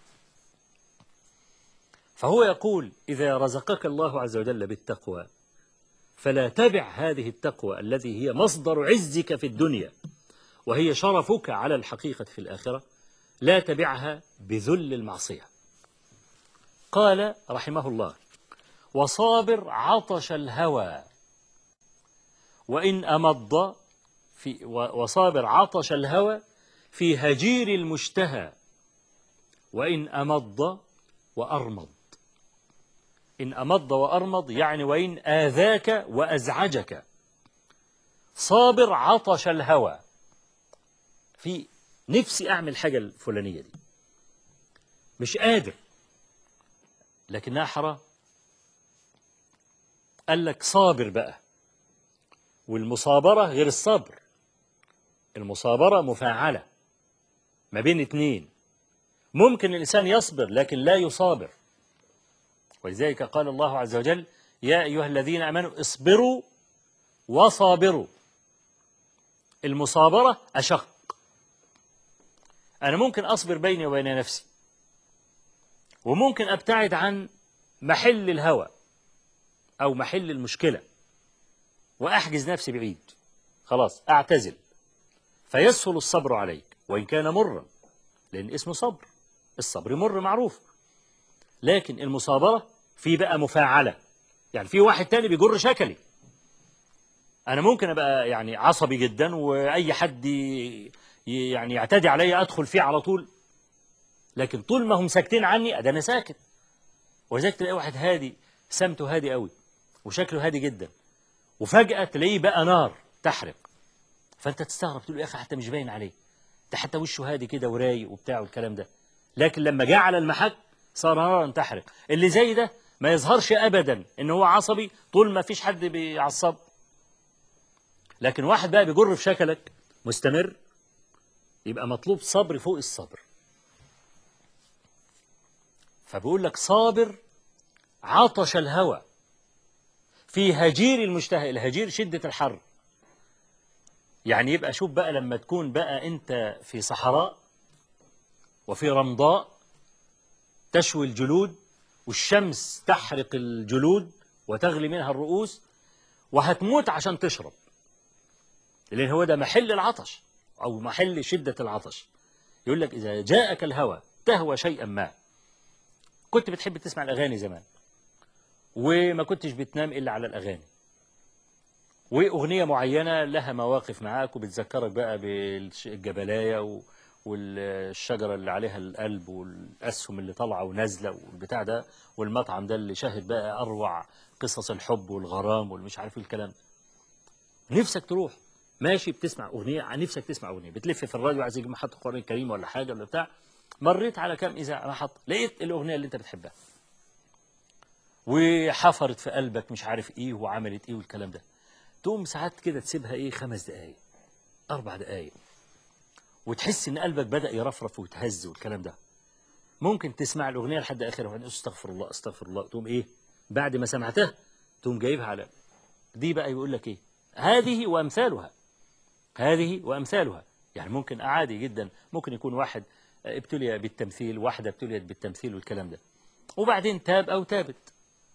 فهو يقول إذا رزقك الله عز وجل بالتقوى فلا تبع هذه التقوى التي هي مصدر عزك في الدنيا وهي شرفك على الحقيقة في الآخرة لا تبعها بذل المعصية قال رحمه الله وصابر عطش الهوى وإن أمض في وصابر عطش الهوى في هجير المشتهى وإن أمض وأرمض إن أمض وأرمض يعني وإن آذاك وأزعجك صابر عطش الهوى في نفسي أعمل حاجة الفلانية دي مش قادر لكنها حرام قال لك صابر بقى والمصابرة غير الصبر المصابرة مفاعلة ما بين اتنين ممكن الإنسان يصبر لكن لا يصابر ولذلك قال الله عز وجل يا أيها الذين أمنوا اصبروا وصابروا المصابرة أشق أنا ممكن أصبر بيني وبين نفسي وممكن أبتعد عن محل الهوى أو محل المشكلة وأحجز نفسي بعيد خلاص أعتزل فيسهل الصبر عليك وإن كان مرا لأن اسمه صبر الصبر مر معروف لكن المصابرة في بقى مفاعلة يعني في واحد تاني بيجر شكلي أنا ممكن أبقى يعني عصبي جدا وأي حد ي- ي- يعني يعتدي عليا أدخل فيه على طول لكن طول ما هم ساكتين عني أده أنا ساكت ولذلك تلاقي واحد هادي سمته هادي قوي وشكله هادي جدا وفجأة تلاقيه بقى نار تحرق فأنت تستغرب تقول يا أخي حتى مش باين عليه ده حتى وشه هادي كده ورايق وبتاع والكلام ده لكن لما جه على المحك صار نارا تحرق اللي زي ده ما يظهرش أبدا إن هو عصبي طول ما فيش حد بيعصب لكن واحد بقى بيجر في شكلك مستمر يبقى مطلوب صبر فوق الصبر فبيقول لك صابر عطش الهوى في هجير المشتهى الهجير شدة الحر يعني يبقى شوف بقى لما تكون بقى أنت في صحراء وفي رمضاء تشوي الجلود والشمس تحرق الجلود وتغلي منها الرؤوس وهتموت عشان تشرب لأن هو ده محل العطش أو محل شدة العطش يقول لك إذا جاءك الهوى تهوى شيئا ما كنت بتحب تسمع الأغاني زمان وما كنتش بتنام إلا على الأغاني وأغنية معينة لها مواقف معاك وبتذكرك بقى بالجبلاية و- والشجرة اللي عليها القلب والأسهم اللي طالعة ونازلة والبتاع ده والمطعم ده اللي شاهد بقى أروع قصص الحب والغرام والمش عارف إيه الكلام نفسك تروح ماشي بتسمع أغنية نفسك تسمع أغنية بتلف في الراديو عايز يجيب محطة قرآن الكريم ولا حاجة ولا بتاع مريت على كام إذاعة محطة لقيت الأغنية اللي أنت بتحبها وحفرت في قلبك مش عارف إيه وعملت إيه والكلام ده تقوم ساعات كده تسيبها إيه خمس دقايق أربع دقايق وتحس إن قلبك بدأ يرفرف ويتهز والكلام ده ممكن تسمع الأغنية لحد آخرها وبعدين استغفر الله استغفر الله تقوم إيه بعد ما سمعتها تقوم جايبها على دي بقى يقول لك إيه هذه وأمثالها هذه وأمثالها يعني ممكن عادي جدا ممكن يكون واحد ابتلي بالتمثيل واحدة ابتليت بالتمثيل والكلام ده وبعدين تاب أو تابت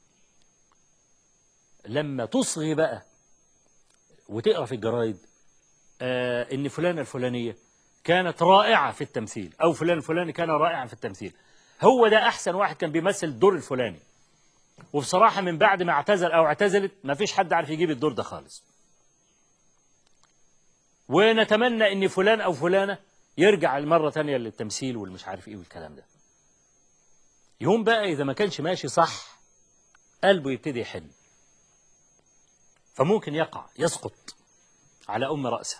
لما تصغي بقى وتقرا في الجرايد آه ان فلانه الفلانيه كانت رائعه في التمثيل او فلان الفلاني كان رائعا في التمثيل هو ده احسن واحد كان بيمثل الدور الفلاني وبصراحه من بعد ما اعتزل او اعتزلت ما فيش حد عارف يجيب الدور ده خالص ونتمنى ان فلان او فلانه يرجع المره ثانيه للتمثيل والمش عارف ايه والكلام ده يوم بقى اذا ما كانش ماشي صح قلبه يبتدي يحن فممكن يقع يسقط على أم رأسه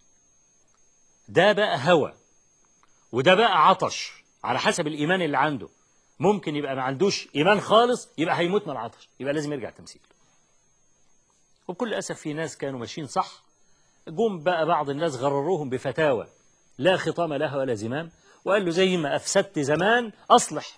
ده بقى هوى وده بقى عطش على حسب الإيمان اللي عنده ممكن يبقى ما عندوش إيمان خالص يبقى هيموت من العطش يبقى لازم يرجع تمثيل وبكل أسف في ناس كانوا ماشيين صح جم بقى بعض الناس غرروهم بفتاوى لا خطام لها ولا زمام وقال له زي ما أفسدت زمان أصلح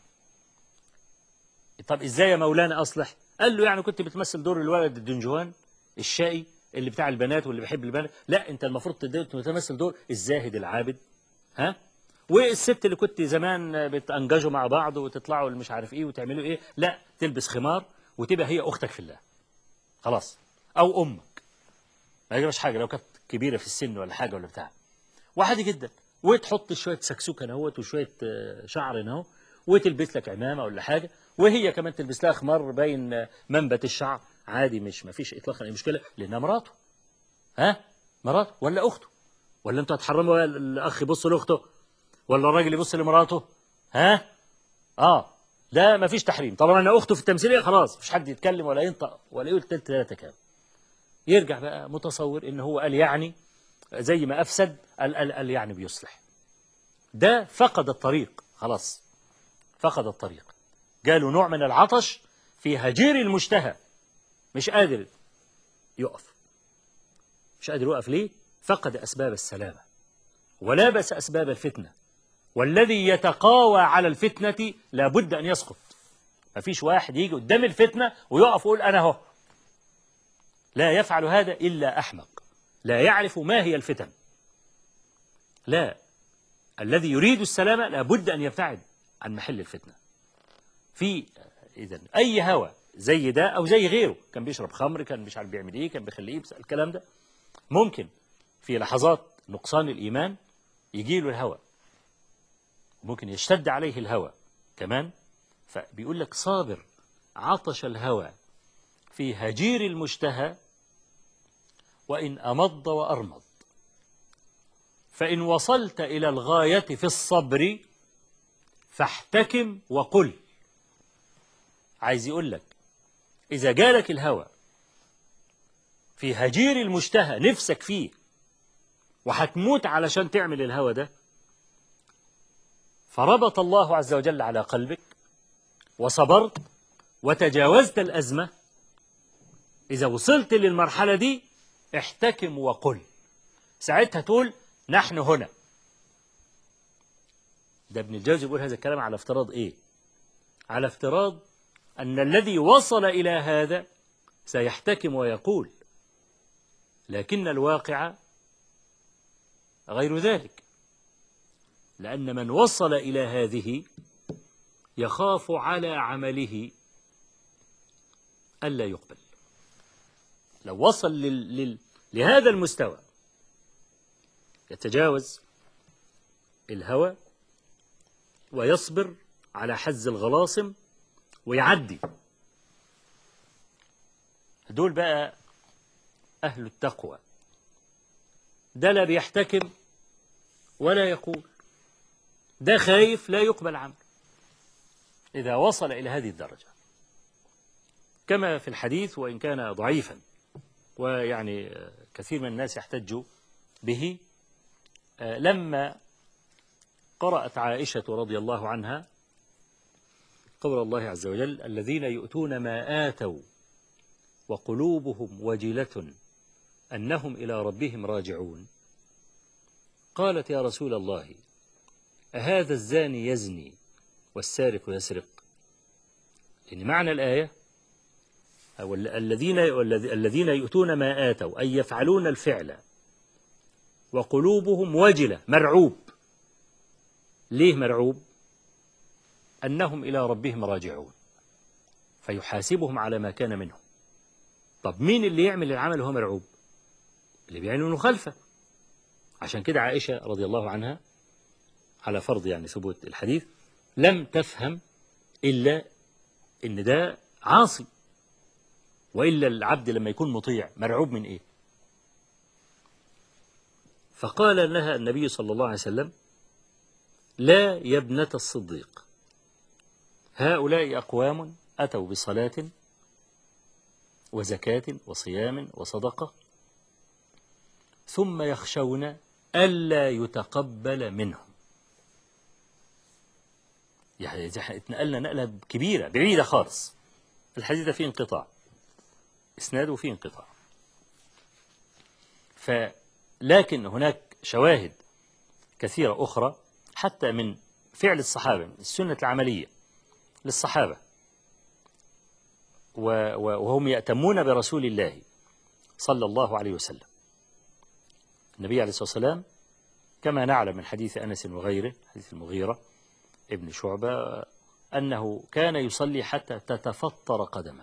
طب إزاي يا مولانا أصلح قال له يعني كنت بتمثل دور الولد الدنجوان الشقي اللي بتاع البنات واللي بيحب البنات لا انت المفروض تمثل دور الزاهد العابد ها والست اللي كنت زمان بتنججوا مع بعض وتطلعوا مش عارف ايه وتعملوا ايه لا تلبس خمار وتبقى هي اختك في الله خلاص او امك ما يجراش حاجه لو كانت كبيره في السن ولا حاجه ولا بتاع وعادي جدا وتحط شويه سكسوكه اهوت وشويه آه، شعر اهو وتلبس لك عمامه ولا حاجه وهي كمان تلبس لها خمار باين منبت الشعر عادي مش ما فيش اطلاقا اي مشكله لانها مراته ها مراته ولا اخته ولا انتوا هتحرموا الاخ يبص لاخته ولا الراجل يبص لمراته ها اه لا ما فيش تحريم طالما انا اخته في التمثيليه خلاص مفيش حد يتكلم ولا ينطق ولا يقول تلت ثلاثه كام يرجع بقى متصور ان هو قال يعني زي ما افسد قال قال, قال يعني بيصلح ده فقد الطريق خلاص فقد الطريق جاله نوع من العطش في هجير المشتهى مش قادر يقف مش قادر يقف ليه فقد أسباب السلامة ولابس أسباب الفتنة والذي يتقاوى على الفتنة لابد أن يسقط مفيش واحد يجي قدام الفتنة ويقف يقول أنا هو لا يفعل هذا إلا أحمق لا يعرف ما هي الفتن لا الذي يريد السلامة لابد أن يبتعد عن محل الفتنة في إذا أي هوى زي ده أو زي غيره كان بيشرب خمر كان مش عارف بيعمل إيه كان بيخليه يبس الكلام ده ممكن في لحظات نقصان الإيمان يجي له الهوى ممكن يشتد عليه الهوى كمان فبيقول لك صابر عطش الهوى في هجير المشتهى وإن أمض وأرمض فإن وصلت إلى الغاية في الصبر فاحتكم وقل عايز يقول لك إذا جالك الهوى في هجير المشتهى نفسك فيه وهتموت علشان تعمل الهوى ده فربط الله عز وجل على قلبك وصبرت وتجاوزت الأزمة إذا وصلت للمرحلة دي احتكم وقل ساعتها تقول نحن هنا ده ابن الجوزي بيقول هذا الكلام على افتراض ايه على افتراض أن الذي وصل إلى هذا سيحتكم ويقول لكن الواقع غير ذلك لأن من وصل إلى هذه يخاف على عمله ألا يقبل لو وصل لل... لل... لهذا المستوى يتجاوز الهوى ويصبر على حز الغلاصم ويعدي دول بقى أهل التقوى ده لا بيحتكم ولا يقول ده خايف لا يقبل عمل إذا وصل إلى هذه الدرجة كما في الحديث وإن كان ضعيفا ويعني كثير من الناس يحتج به لما قرأت عائشة رضي الله عنها قول الله عز وجل الذين يؤتون ما آتوا وقلوبهم وجلة أنهم إلى ربهم راجعون قالت يا رسول الله أهذا الزاني يزني والسارق يسرق لأن معنى الآية أو الذين الذين يؤتون ما آتوا أي يفعلون الفعل وقلوبهم وجلة مرعوب ليه مرعوب أنهم إلى ربهم راجعون فيحاسبهم على ما كان منهم طب مين اللي يعمل العمل وهو مرعوب اللي بيعمل منه خلفه عشان كده عائشة رضي الله عنها على فرض يعني ثبوت الحديث لم تفهم إلا إن ده عاصي وإلا العبد لما يكون مطيع مرعوب من إيه فقال لها النبي صلى الله عليه وسلم لا يا ابنة الصديق هؤلاء أقوام أتوا بصلاة وزكاة وصيام وصدقة ثم يخشون ألا يتقبل منهم يعني اتنقلنا نقلة كبيرة بعيدة خالص الحديث ده فيه انقطاع إسناده فيه انقطاع فلكن هناك شواهد كثيرة أخرى حتى من فعل الصحابة من السنة العملية للصحابة وهم يأتمون برسول الله صلى الله عليه وسلم النبي عليه الصلاة والسلام كما نعلم من حديث أنس وغيره حديث المغيرة ابن شعبة أنه كان يصلي حتى تتفطر قدمه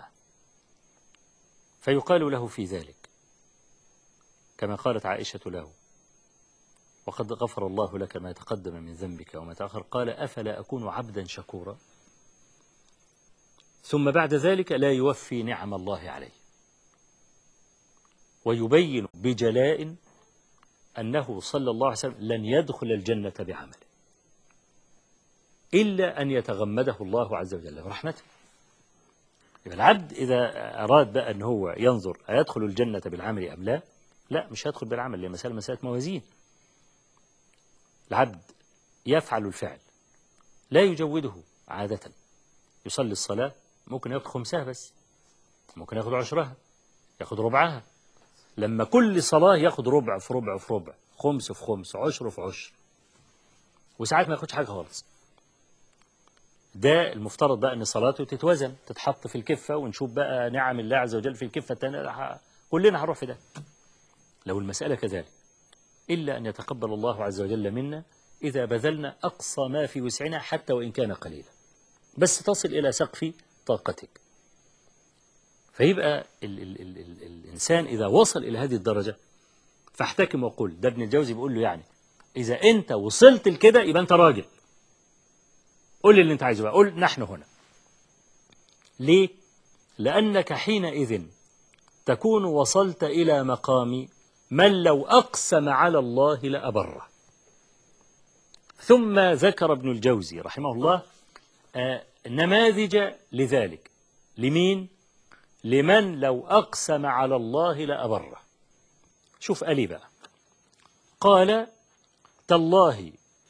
فيقال له في ذلك كما قالت عائشة له وقد غفر الله لك ما تقدم من ذنبك وما تأخر قال أفلا أكون عبدا شكورا ثم بعد ذلك لا يوفي نعم الله عليه ويبين بجلاء أنه صلى الله عليه وسلم لن يدخل الجنة بعمله إلا أن يتغمده الله عز وجل برحمته يبقى العبد إذا أراد بقى أن هو ينظر أيدخل الجنة بالعمل أم لا لا مش هيدخل بالعمل لأن مسألة مسألة موازين العبد يفعل الفعل لا يجوده عادة يصلي الصلاة ممكن ياخد خمسها بس ممكن ياخد عشرها ياخد ربعها لما كل صلاة ياخد ربع في ربع في ربع خمس في خمس عشر في عشر وساعات ما ياخدش حاجة خالص ده المفترض بقى ان صلاته تتوزن تتحط في الكفة ونشوف بقى نعم الله عز وجل في الكفة الثانية كلنا هنروح في ده لو المسألة كذلك إلا أن يتقبل الله عز وجل منا إذا بذلنا أقصى ما في وسعنا حتى وإن كان قليلا بس تصل إلى سقف طاقتك فيبقى ال ال ال ال الإنسان إذا وصل إلى هذه الدرجة فاحتكم وقل ده ابن الجوزي بيقول له يعني إذا أنت وصلت لكده يبقى أنت راجل قول لي اللي أنت عايزه بقى قول نحن هنا ليه؟ لأنك حينئذ تكون وصلت إلى مقام من لو أقسم على الله لأبره ثم ذكر ابن الجوزي رحمه الله آه، نماذج لذلك لمين؟ لمن لو أقسم على الله لأبره شوف ألي بقى قال تالله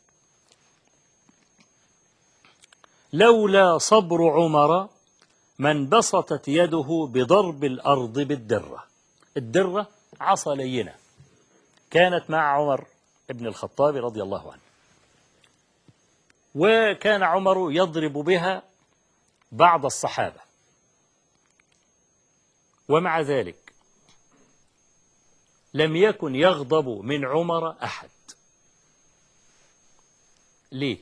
لولا صبر عمر من بسطت يده بضرب الأرض بالدرة الدرة عصا لينة كانت مع عمر ابن الخطاب رضي الله عنه وكان عمر يضرب بها بعض الصحابة ومع ذلك لم يكن يغضب من عمر أحد ليه؟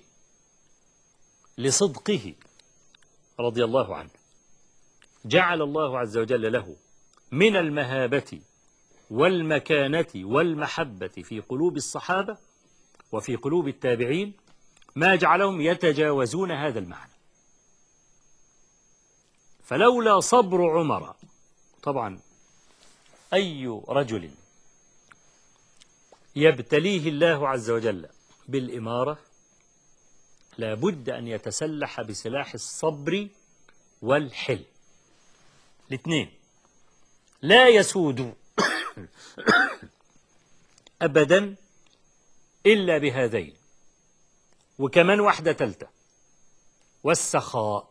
لصدقه رضي الله عنه جعل الله عز وجل له من المهابة والمكانة والمحبة في قلوب الصحابة وفي قلوب التابعين ما جعلهم يتجاوزون هذا المعنى فلولا صبر عمر طبعا أي رجل يبتليه الله عز وجل بالإمارة لا بد أن يتسلح بسلاح الصبر والحلم الاثنين لا يسود أبدا إلا بهذين وكمان واحدة تالتة والسخاء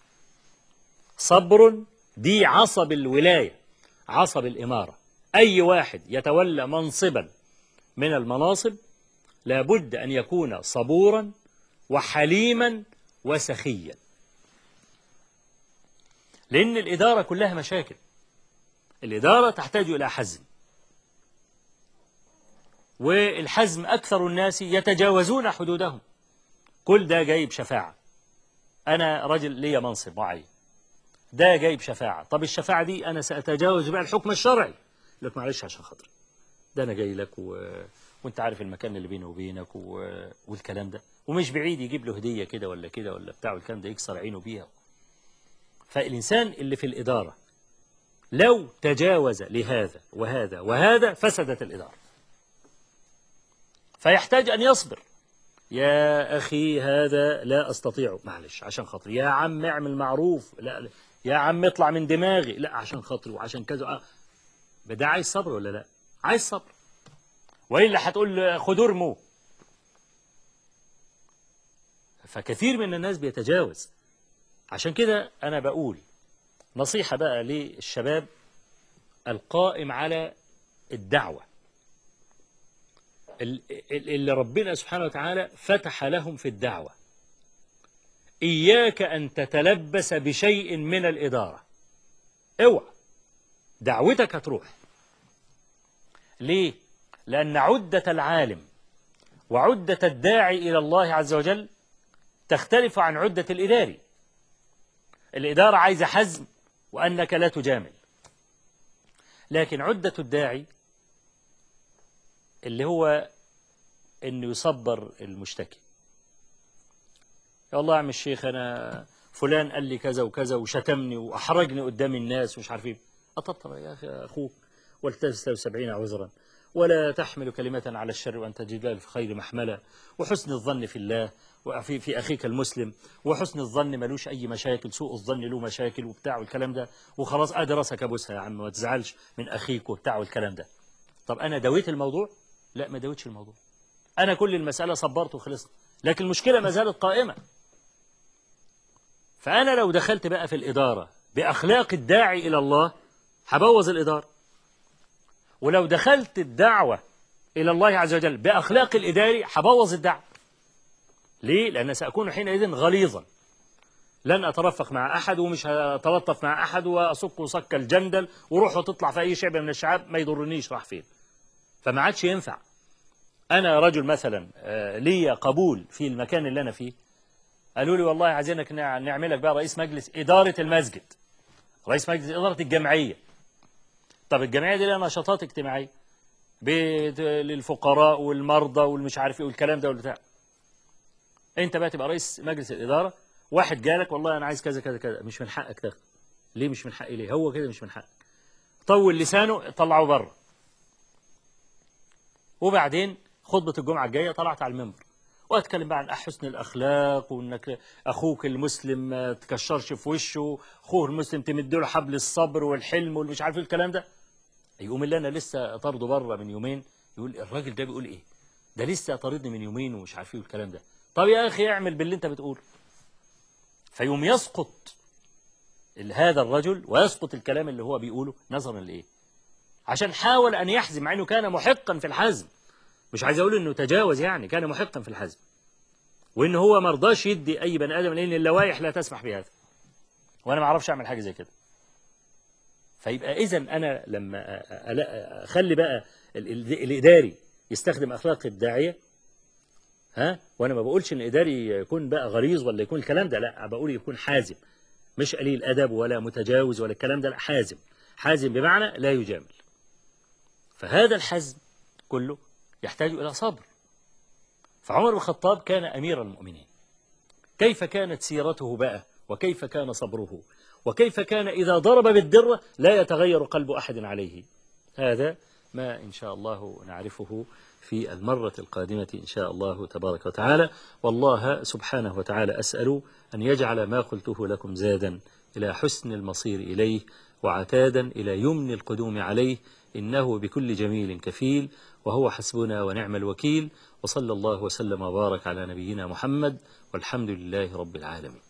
صبر دي عصب الولاية عصب الإمارة أي واحد يتولى منصبا من المناصب لابد أن يكون صبورا وحليما وسخيا لأن الإدارة كلها مشاكل الإدارة تحتاج إلى حزم والحزم أكثر الناس يتجاوزون حدودهم كل ده جايب شفاعة أنا رجل لي منصب معين ده جايب شفاعة طب الشفاعة دي أنا سأتجاوز بها الحكم الشرعي لك معلش عشان خاطري ده أنا جاي لك و... وانت عارف المكان اللي بيني وبينك و... والكلام ده ومش بعيد يجيب له هدية كده ولا كده ولا بتاع والكلام ده يكسر عينه بيها فالإنسان اللي في الإدارة لو تجاوز لهذا وهذا وهذا فسدت الإدارة فيحتاج أن يصبر يا أخي هذا لا أستطيع معلش عشان خاطري يا عم اعمل معروف لا, لا يا عم اطلع من دماغي لا عشان خاطري وعشان كذا ده عايز صبر ولا لا عايز صبر وإلا هتقول خدوا ارموا فكثير من الناس بيتجاوز عشان كده أنا بقول نصيحة بقى للشباب القائم على الدعوة اللي ربنا سبحانه وتعالى فتح لهم في الدعوة إياك أن تتلبس بشيء من الإدارة اوعى دعوتك هتروح ليه؟ لأن عدة العالم وعدة الداعي إلى الله عز وجل تختلف عن عدة الإداري الإدارة عايزة حزم وأنك لا تجامل لكن عدة الداعي اللي هو انه يصبر المشتكي يا الله يا عم الشيخ انا فلان قال لي كذا وكذا وشتمني واحرجني قدام الناس ومش عارف ايه اطبطب يا اخي اخوك ولتجد سبعين عذرا ولا تحمل كلمة على الشر وأن تجد في خير محملة وحسن الظن في الله وفي في أخيك المسلم وحسن الظن ملوش أي مشاكل سوء الظن له مشاكل وبتاع والكلام ده وخلاص أدي راسك أبوسها يا عم ما تزعلش من أخيك وبتاع والكلام ده طب أنا دويت الموضوع لا ما دوتش الموضوع أنا كل المسألة صبرت وخلصت لكن المشكلة ما زالت قائمة فأنا لو دخلت بقى في الإدارة بأخلاق الداعي إلى الله هبوظ الإدارة ولو دخلت الدعوة إلى الله عز وجل بأخلاق الإداري هبوظ الدعوة ليه؟ لأن سأكون حينئذ غليظا لن أترفق مع أحد ومش هتلطف مع أحد وأصك صك الجندل وروح وتطلع في أي شعب من الشعاب ما يضرنيش راح فين فما عادش ينفع أنا رجل مثلا آه، لي قبول في المكان اللي أنا فيه قالوا لي والله عايزينك نع- نعملك بقى رئيس مجلس إدارة المسجد رئيس مجلس إدارة الجمعية طب الجمعية دي لها نشاطات اجتماعية بيت- للفقراء والمرضى والمش عارف ايه والكلام ده والبتاع انت بقى تبقى رئيس مجلس الإدارة واحد جالك والله أنا عايز كذا كذا كذا مش من حقك تاخد ليه مش من حقي ليه هو كده مش من حقك طول لسانه طلعه بره وبعدين خطبة الجمعة الجاية طلعت على المنبر واتكلم بقى عن حسن الاخلاق وانك اخوك المسلم ما تكشرش في وشه اخوه المسلم تمد له حبل الصبر والحلم والمش عارف إيه الكلام ده يقوم اللي انا لسه طرده بره من يومين يقول الراجل ده بيقول ايه ده لسه طاردني من يومين ومش عارف ايه والكلام ده طب يا اخي اعمل باللي انت بتقوله فيقوم يسقط ال- هذا الرجل ويسقط الكلام اللي هو بيقوله نظرا لايه عشان حاول ان يحزم مع انه كان محقا في الحزم مش عايز اقول انه تجاوز يعني كان محقا في الحزم وان هو ما رضاش يدي اي بني ادم لان اللوائح لا تسمح بهذا وانا ما اعرفش اعمل حاجه زي كده فيبقى اذا انا لما أ- أ- اخلي بقى ال- ال- الاداري يستخدم اخلاق الداعيه ها وانا ما بقولش ان الاداري يكون بقى غليظ ولا يكون الكلام ده لا بقول يكون حازم مش قليل ادب ولا متجاوز ولا الكلام ده لا حازم حازم بمعنى لا يجامل فهذا الحزم كله يحتاج الى صبر فعمر بن الخطاب كان امير المؤمنين كيف كانت سيرته بقى وكيف كان صبره وكيف كان إذا ضرب بالدرة لا يتغير قلب أحد عليه هذا ما إن شاء الله نعرفه في المرة القادمة إن شاء الله تبارك وتعالى والله سبحانه وتعالى أسأل أن يجعل ما قلته لكم زادا إلى حسن المصير إليه وعتادا إلى يمن القدوم عليه إنه بكل جميل كفيل وهو حسبنا ونعم الوكيل وصلى الله وسلم وبارك على نبينا محمد والحمد لله رب العالمين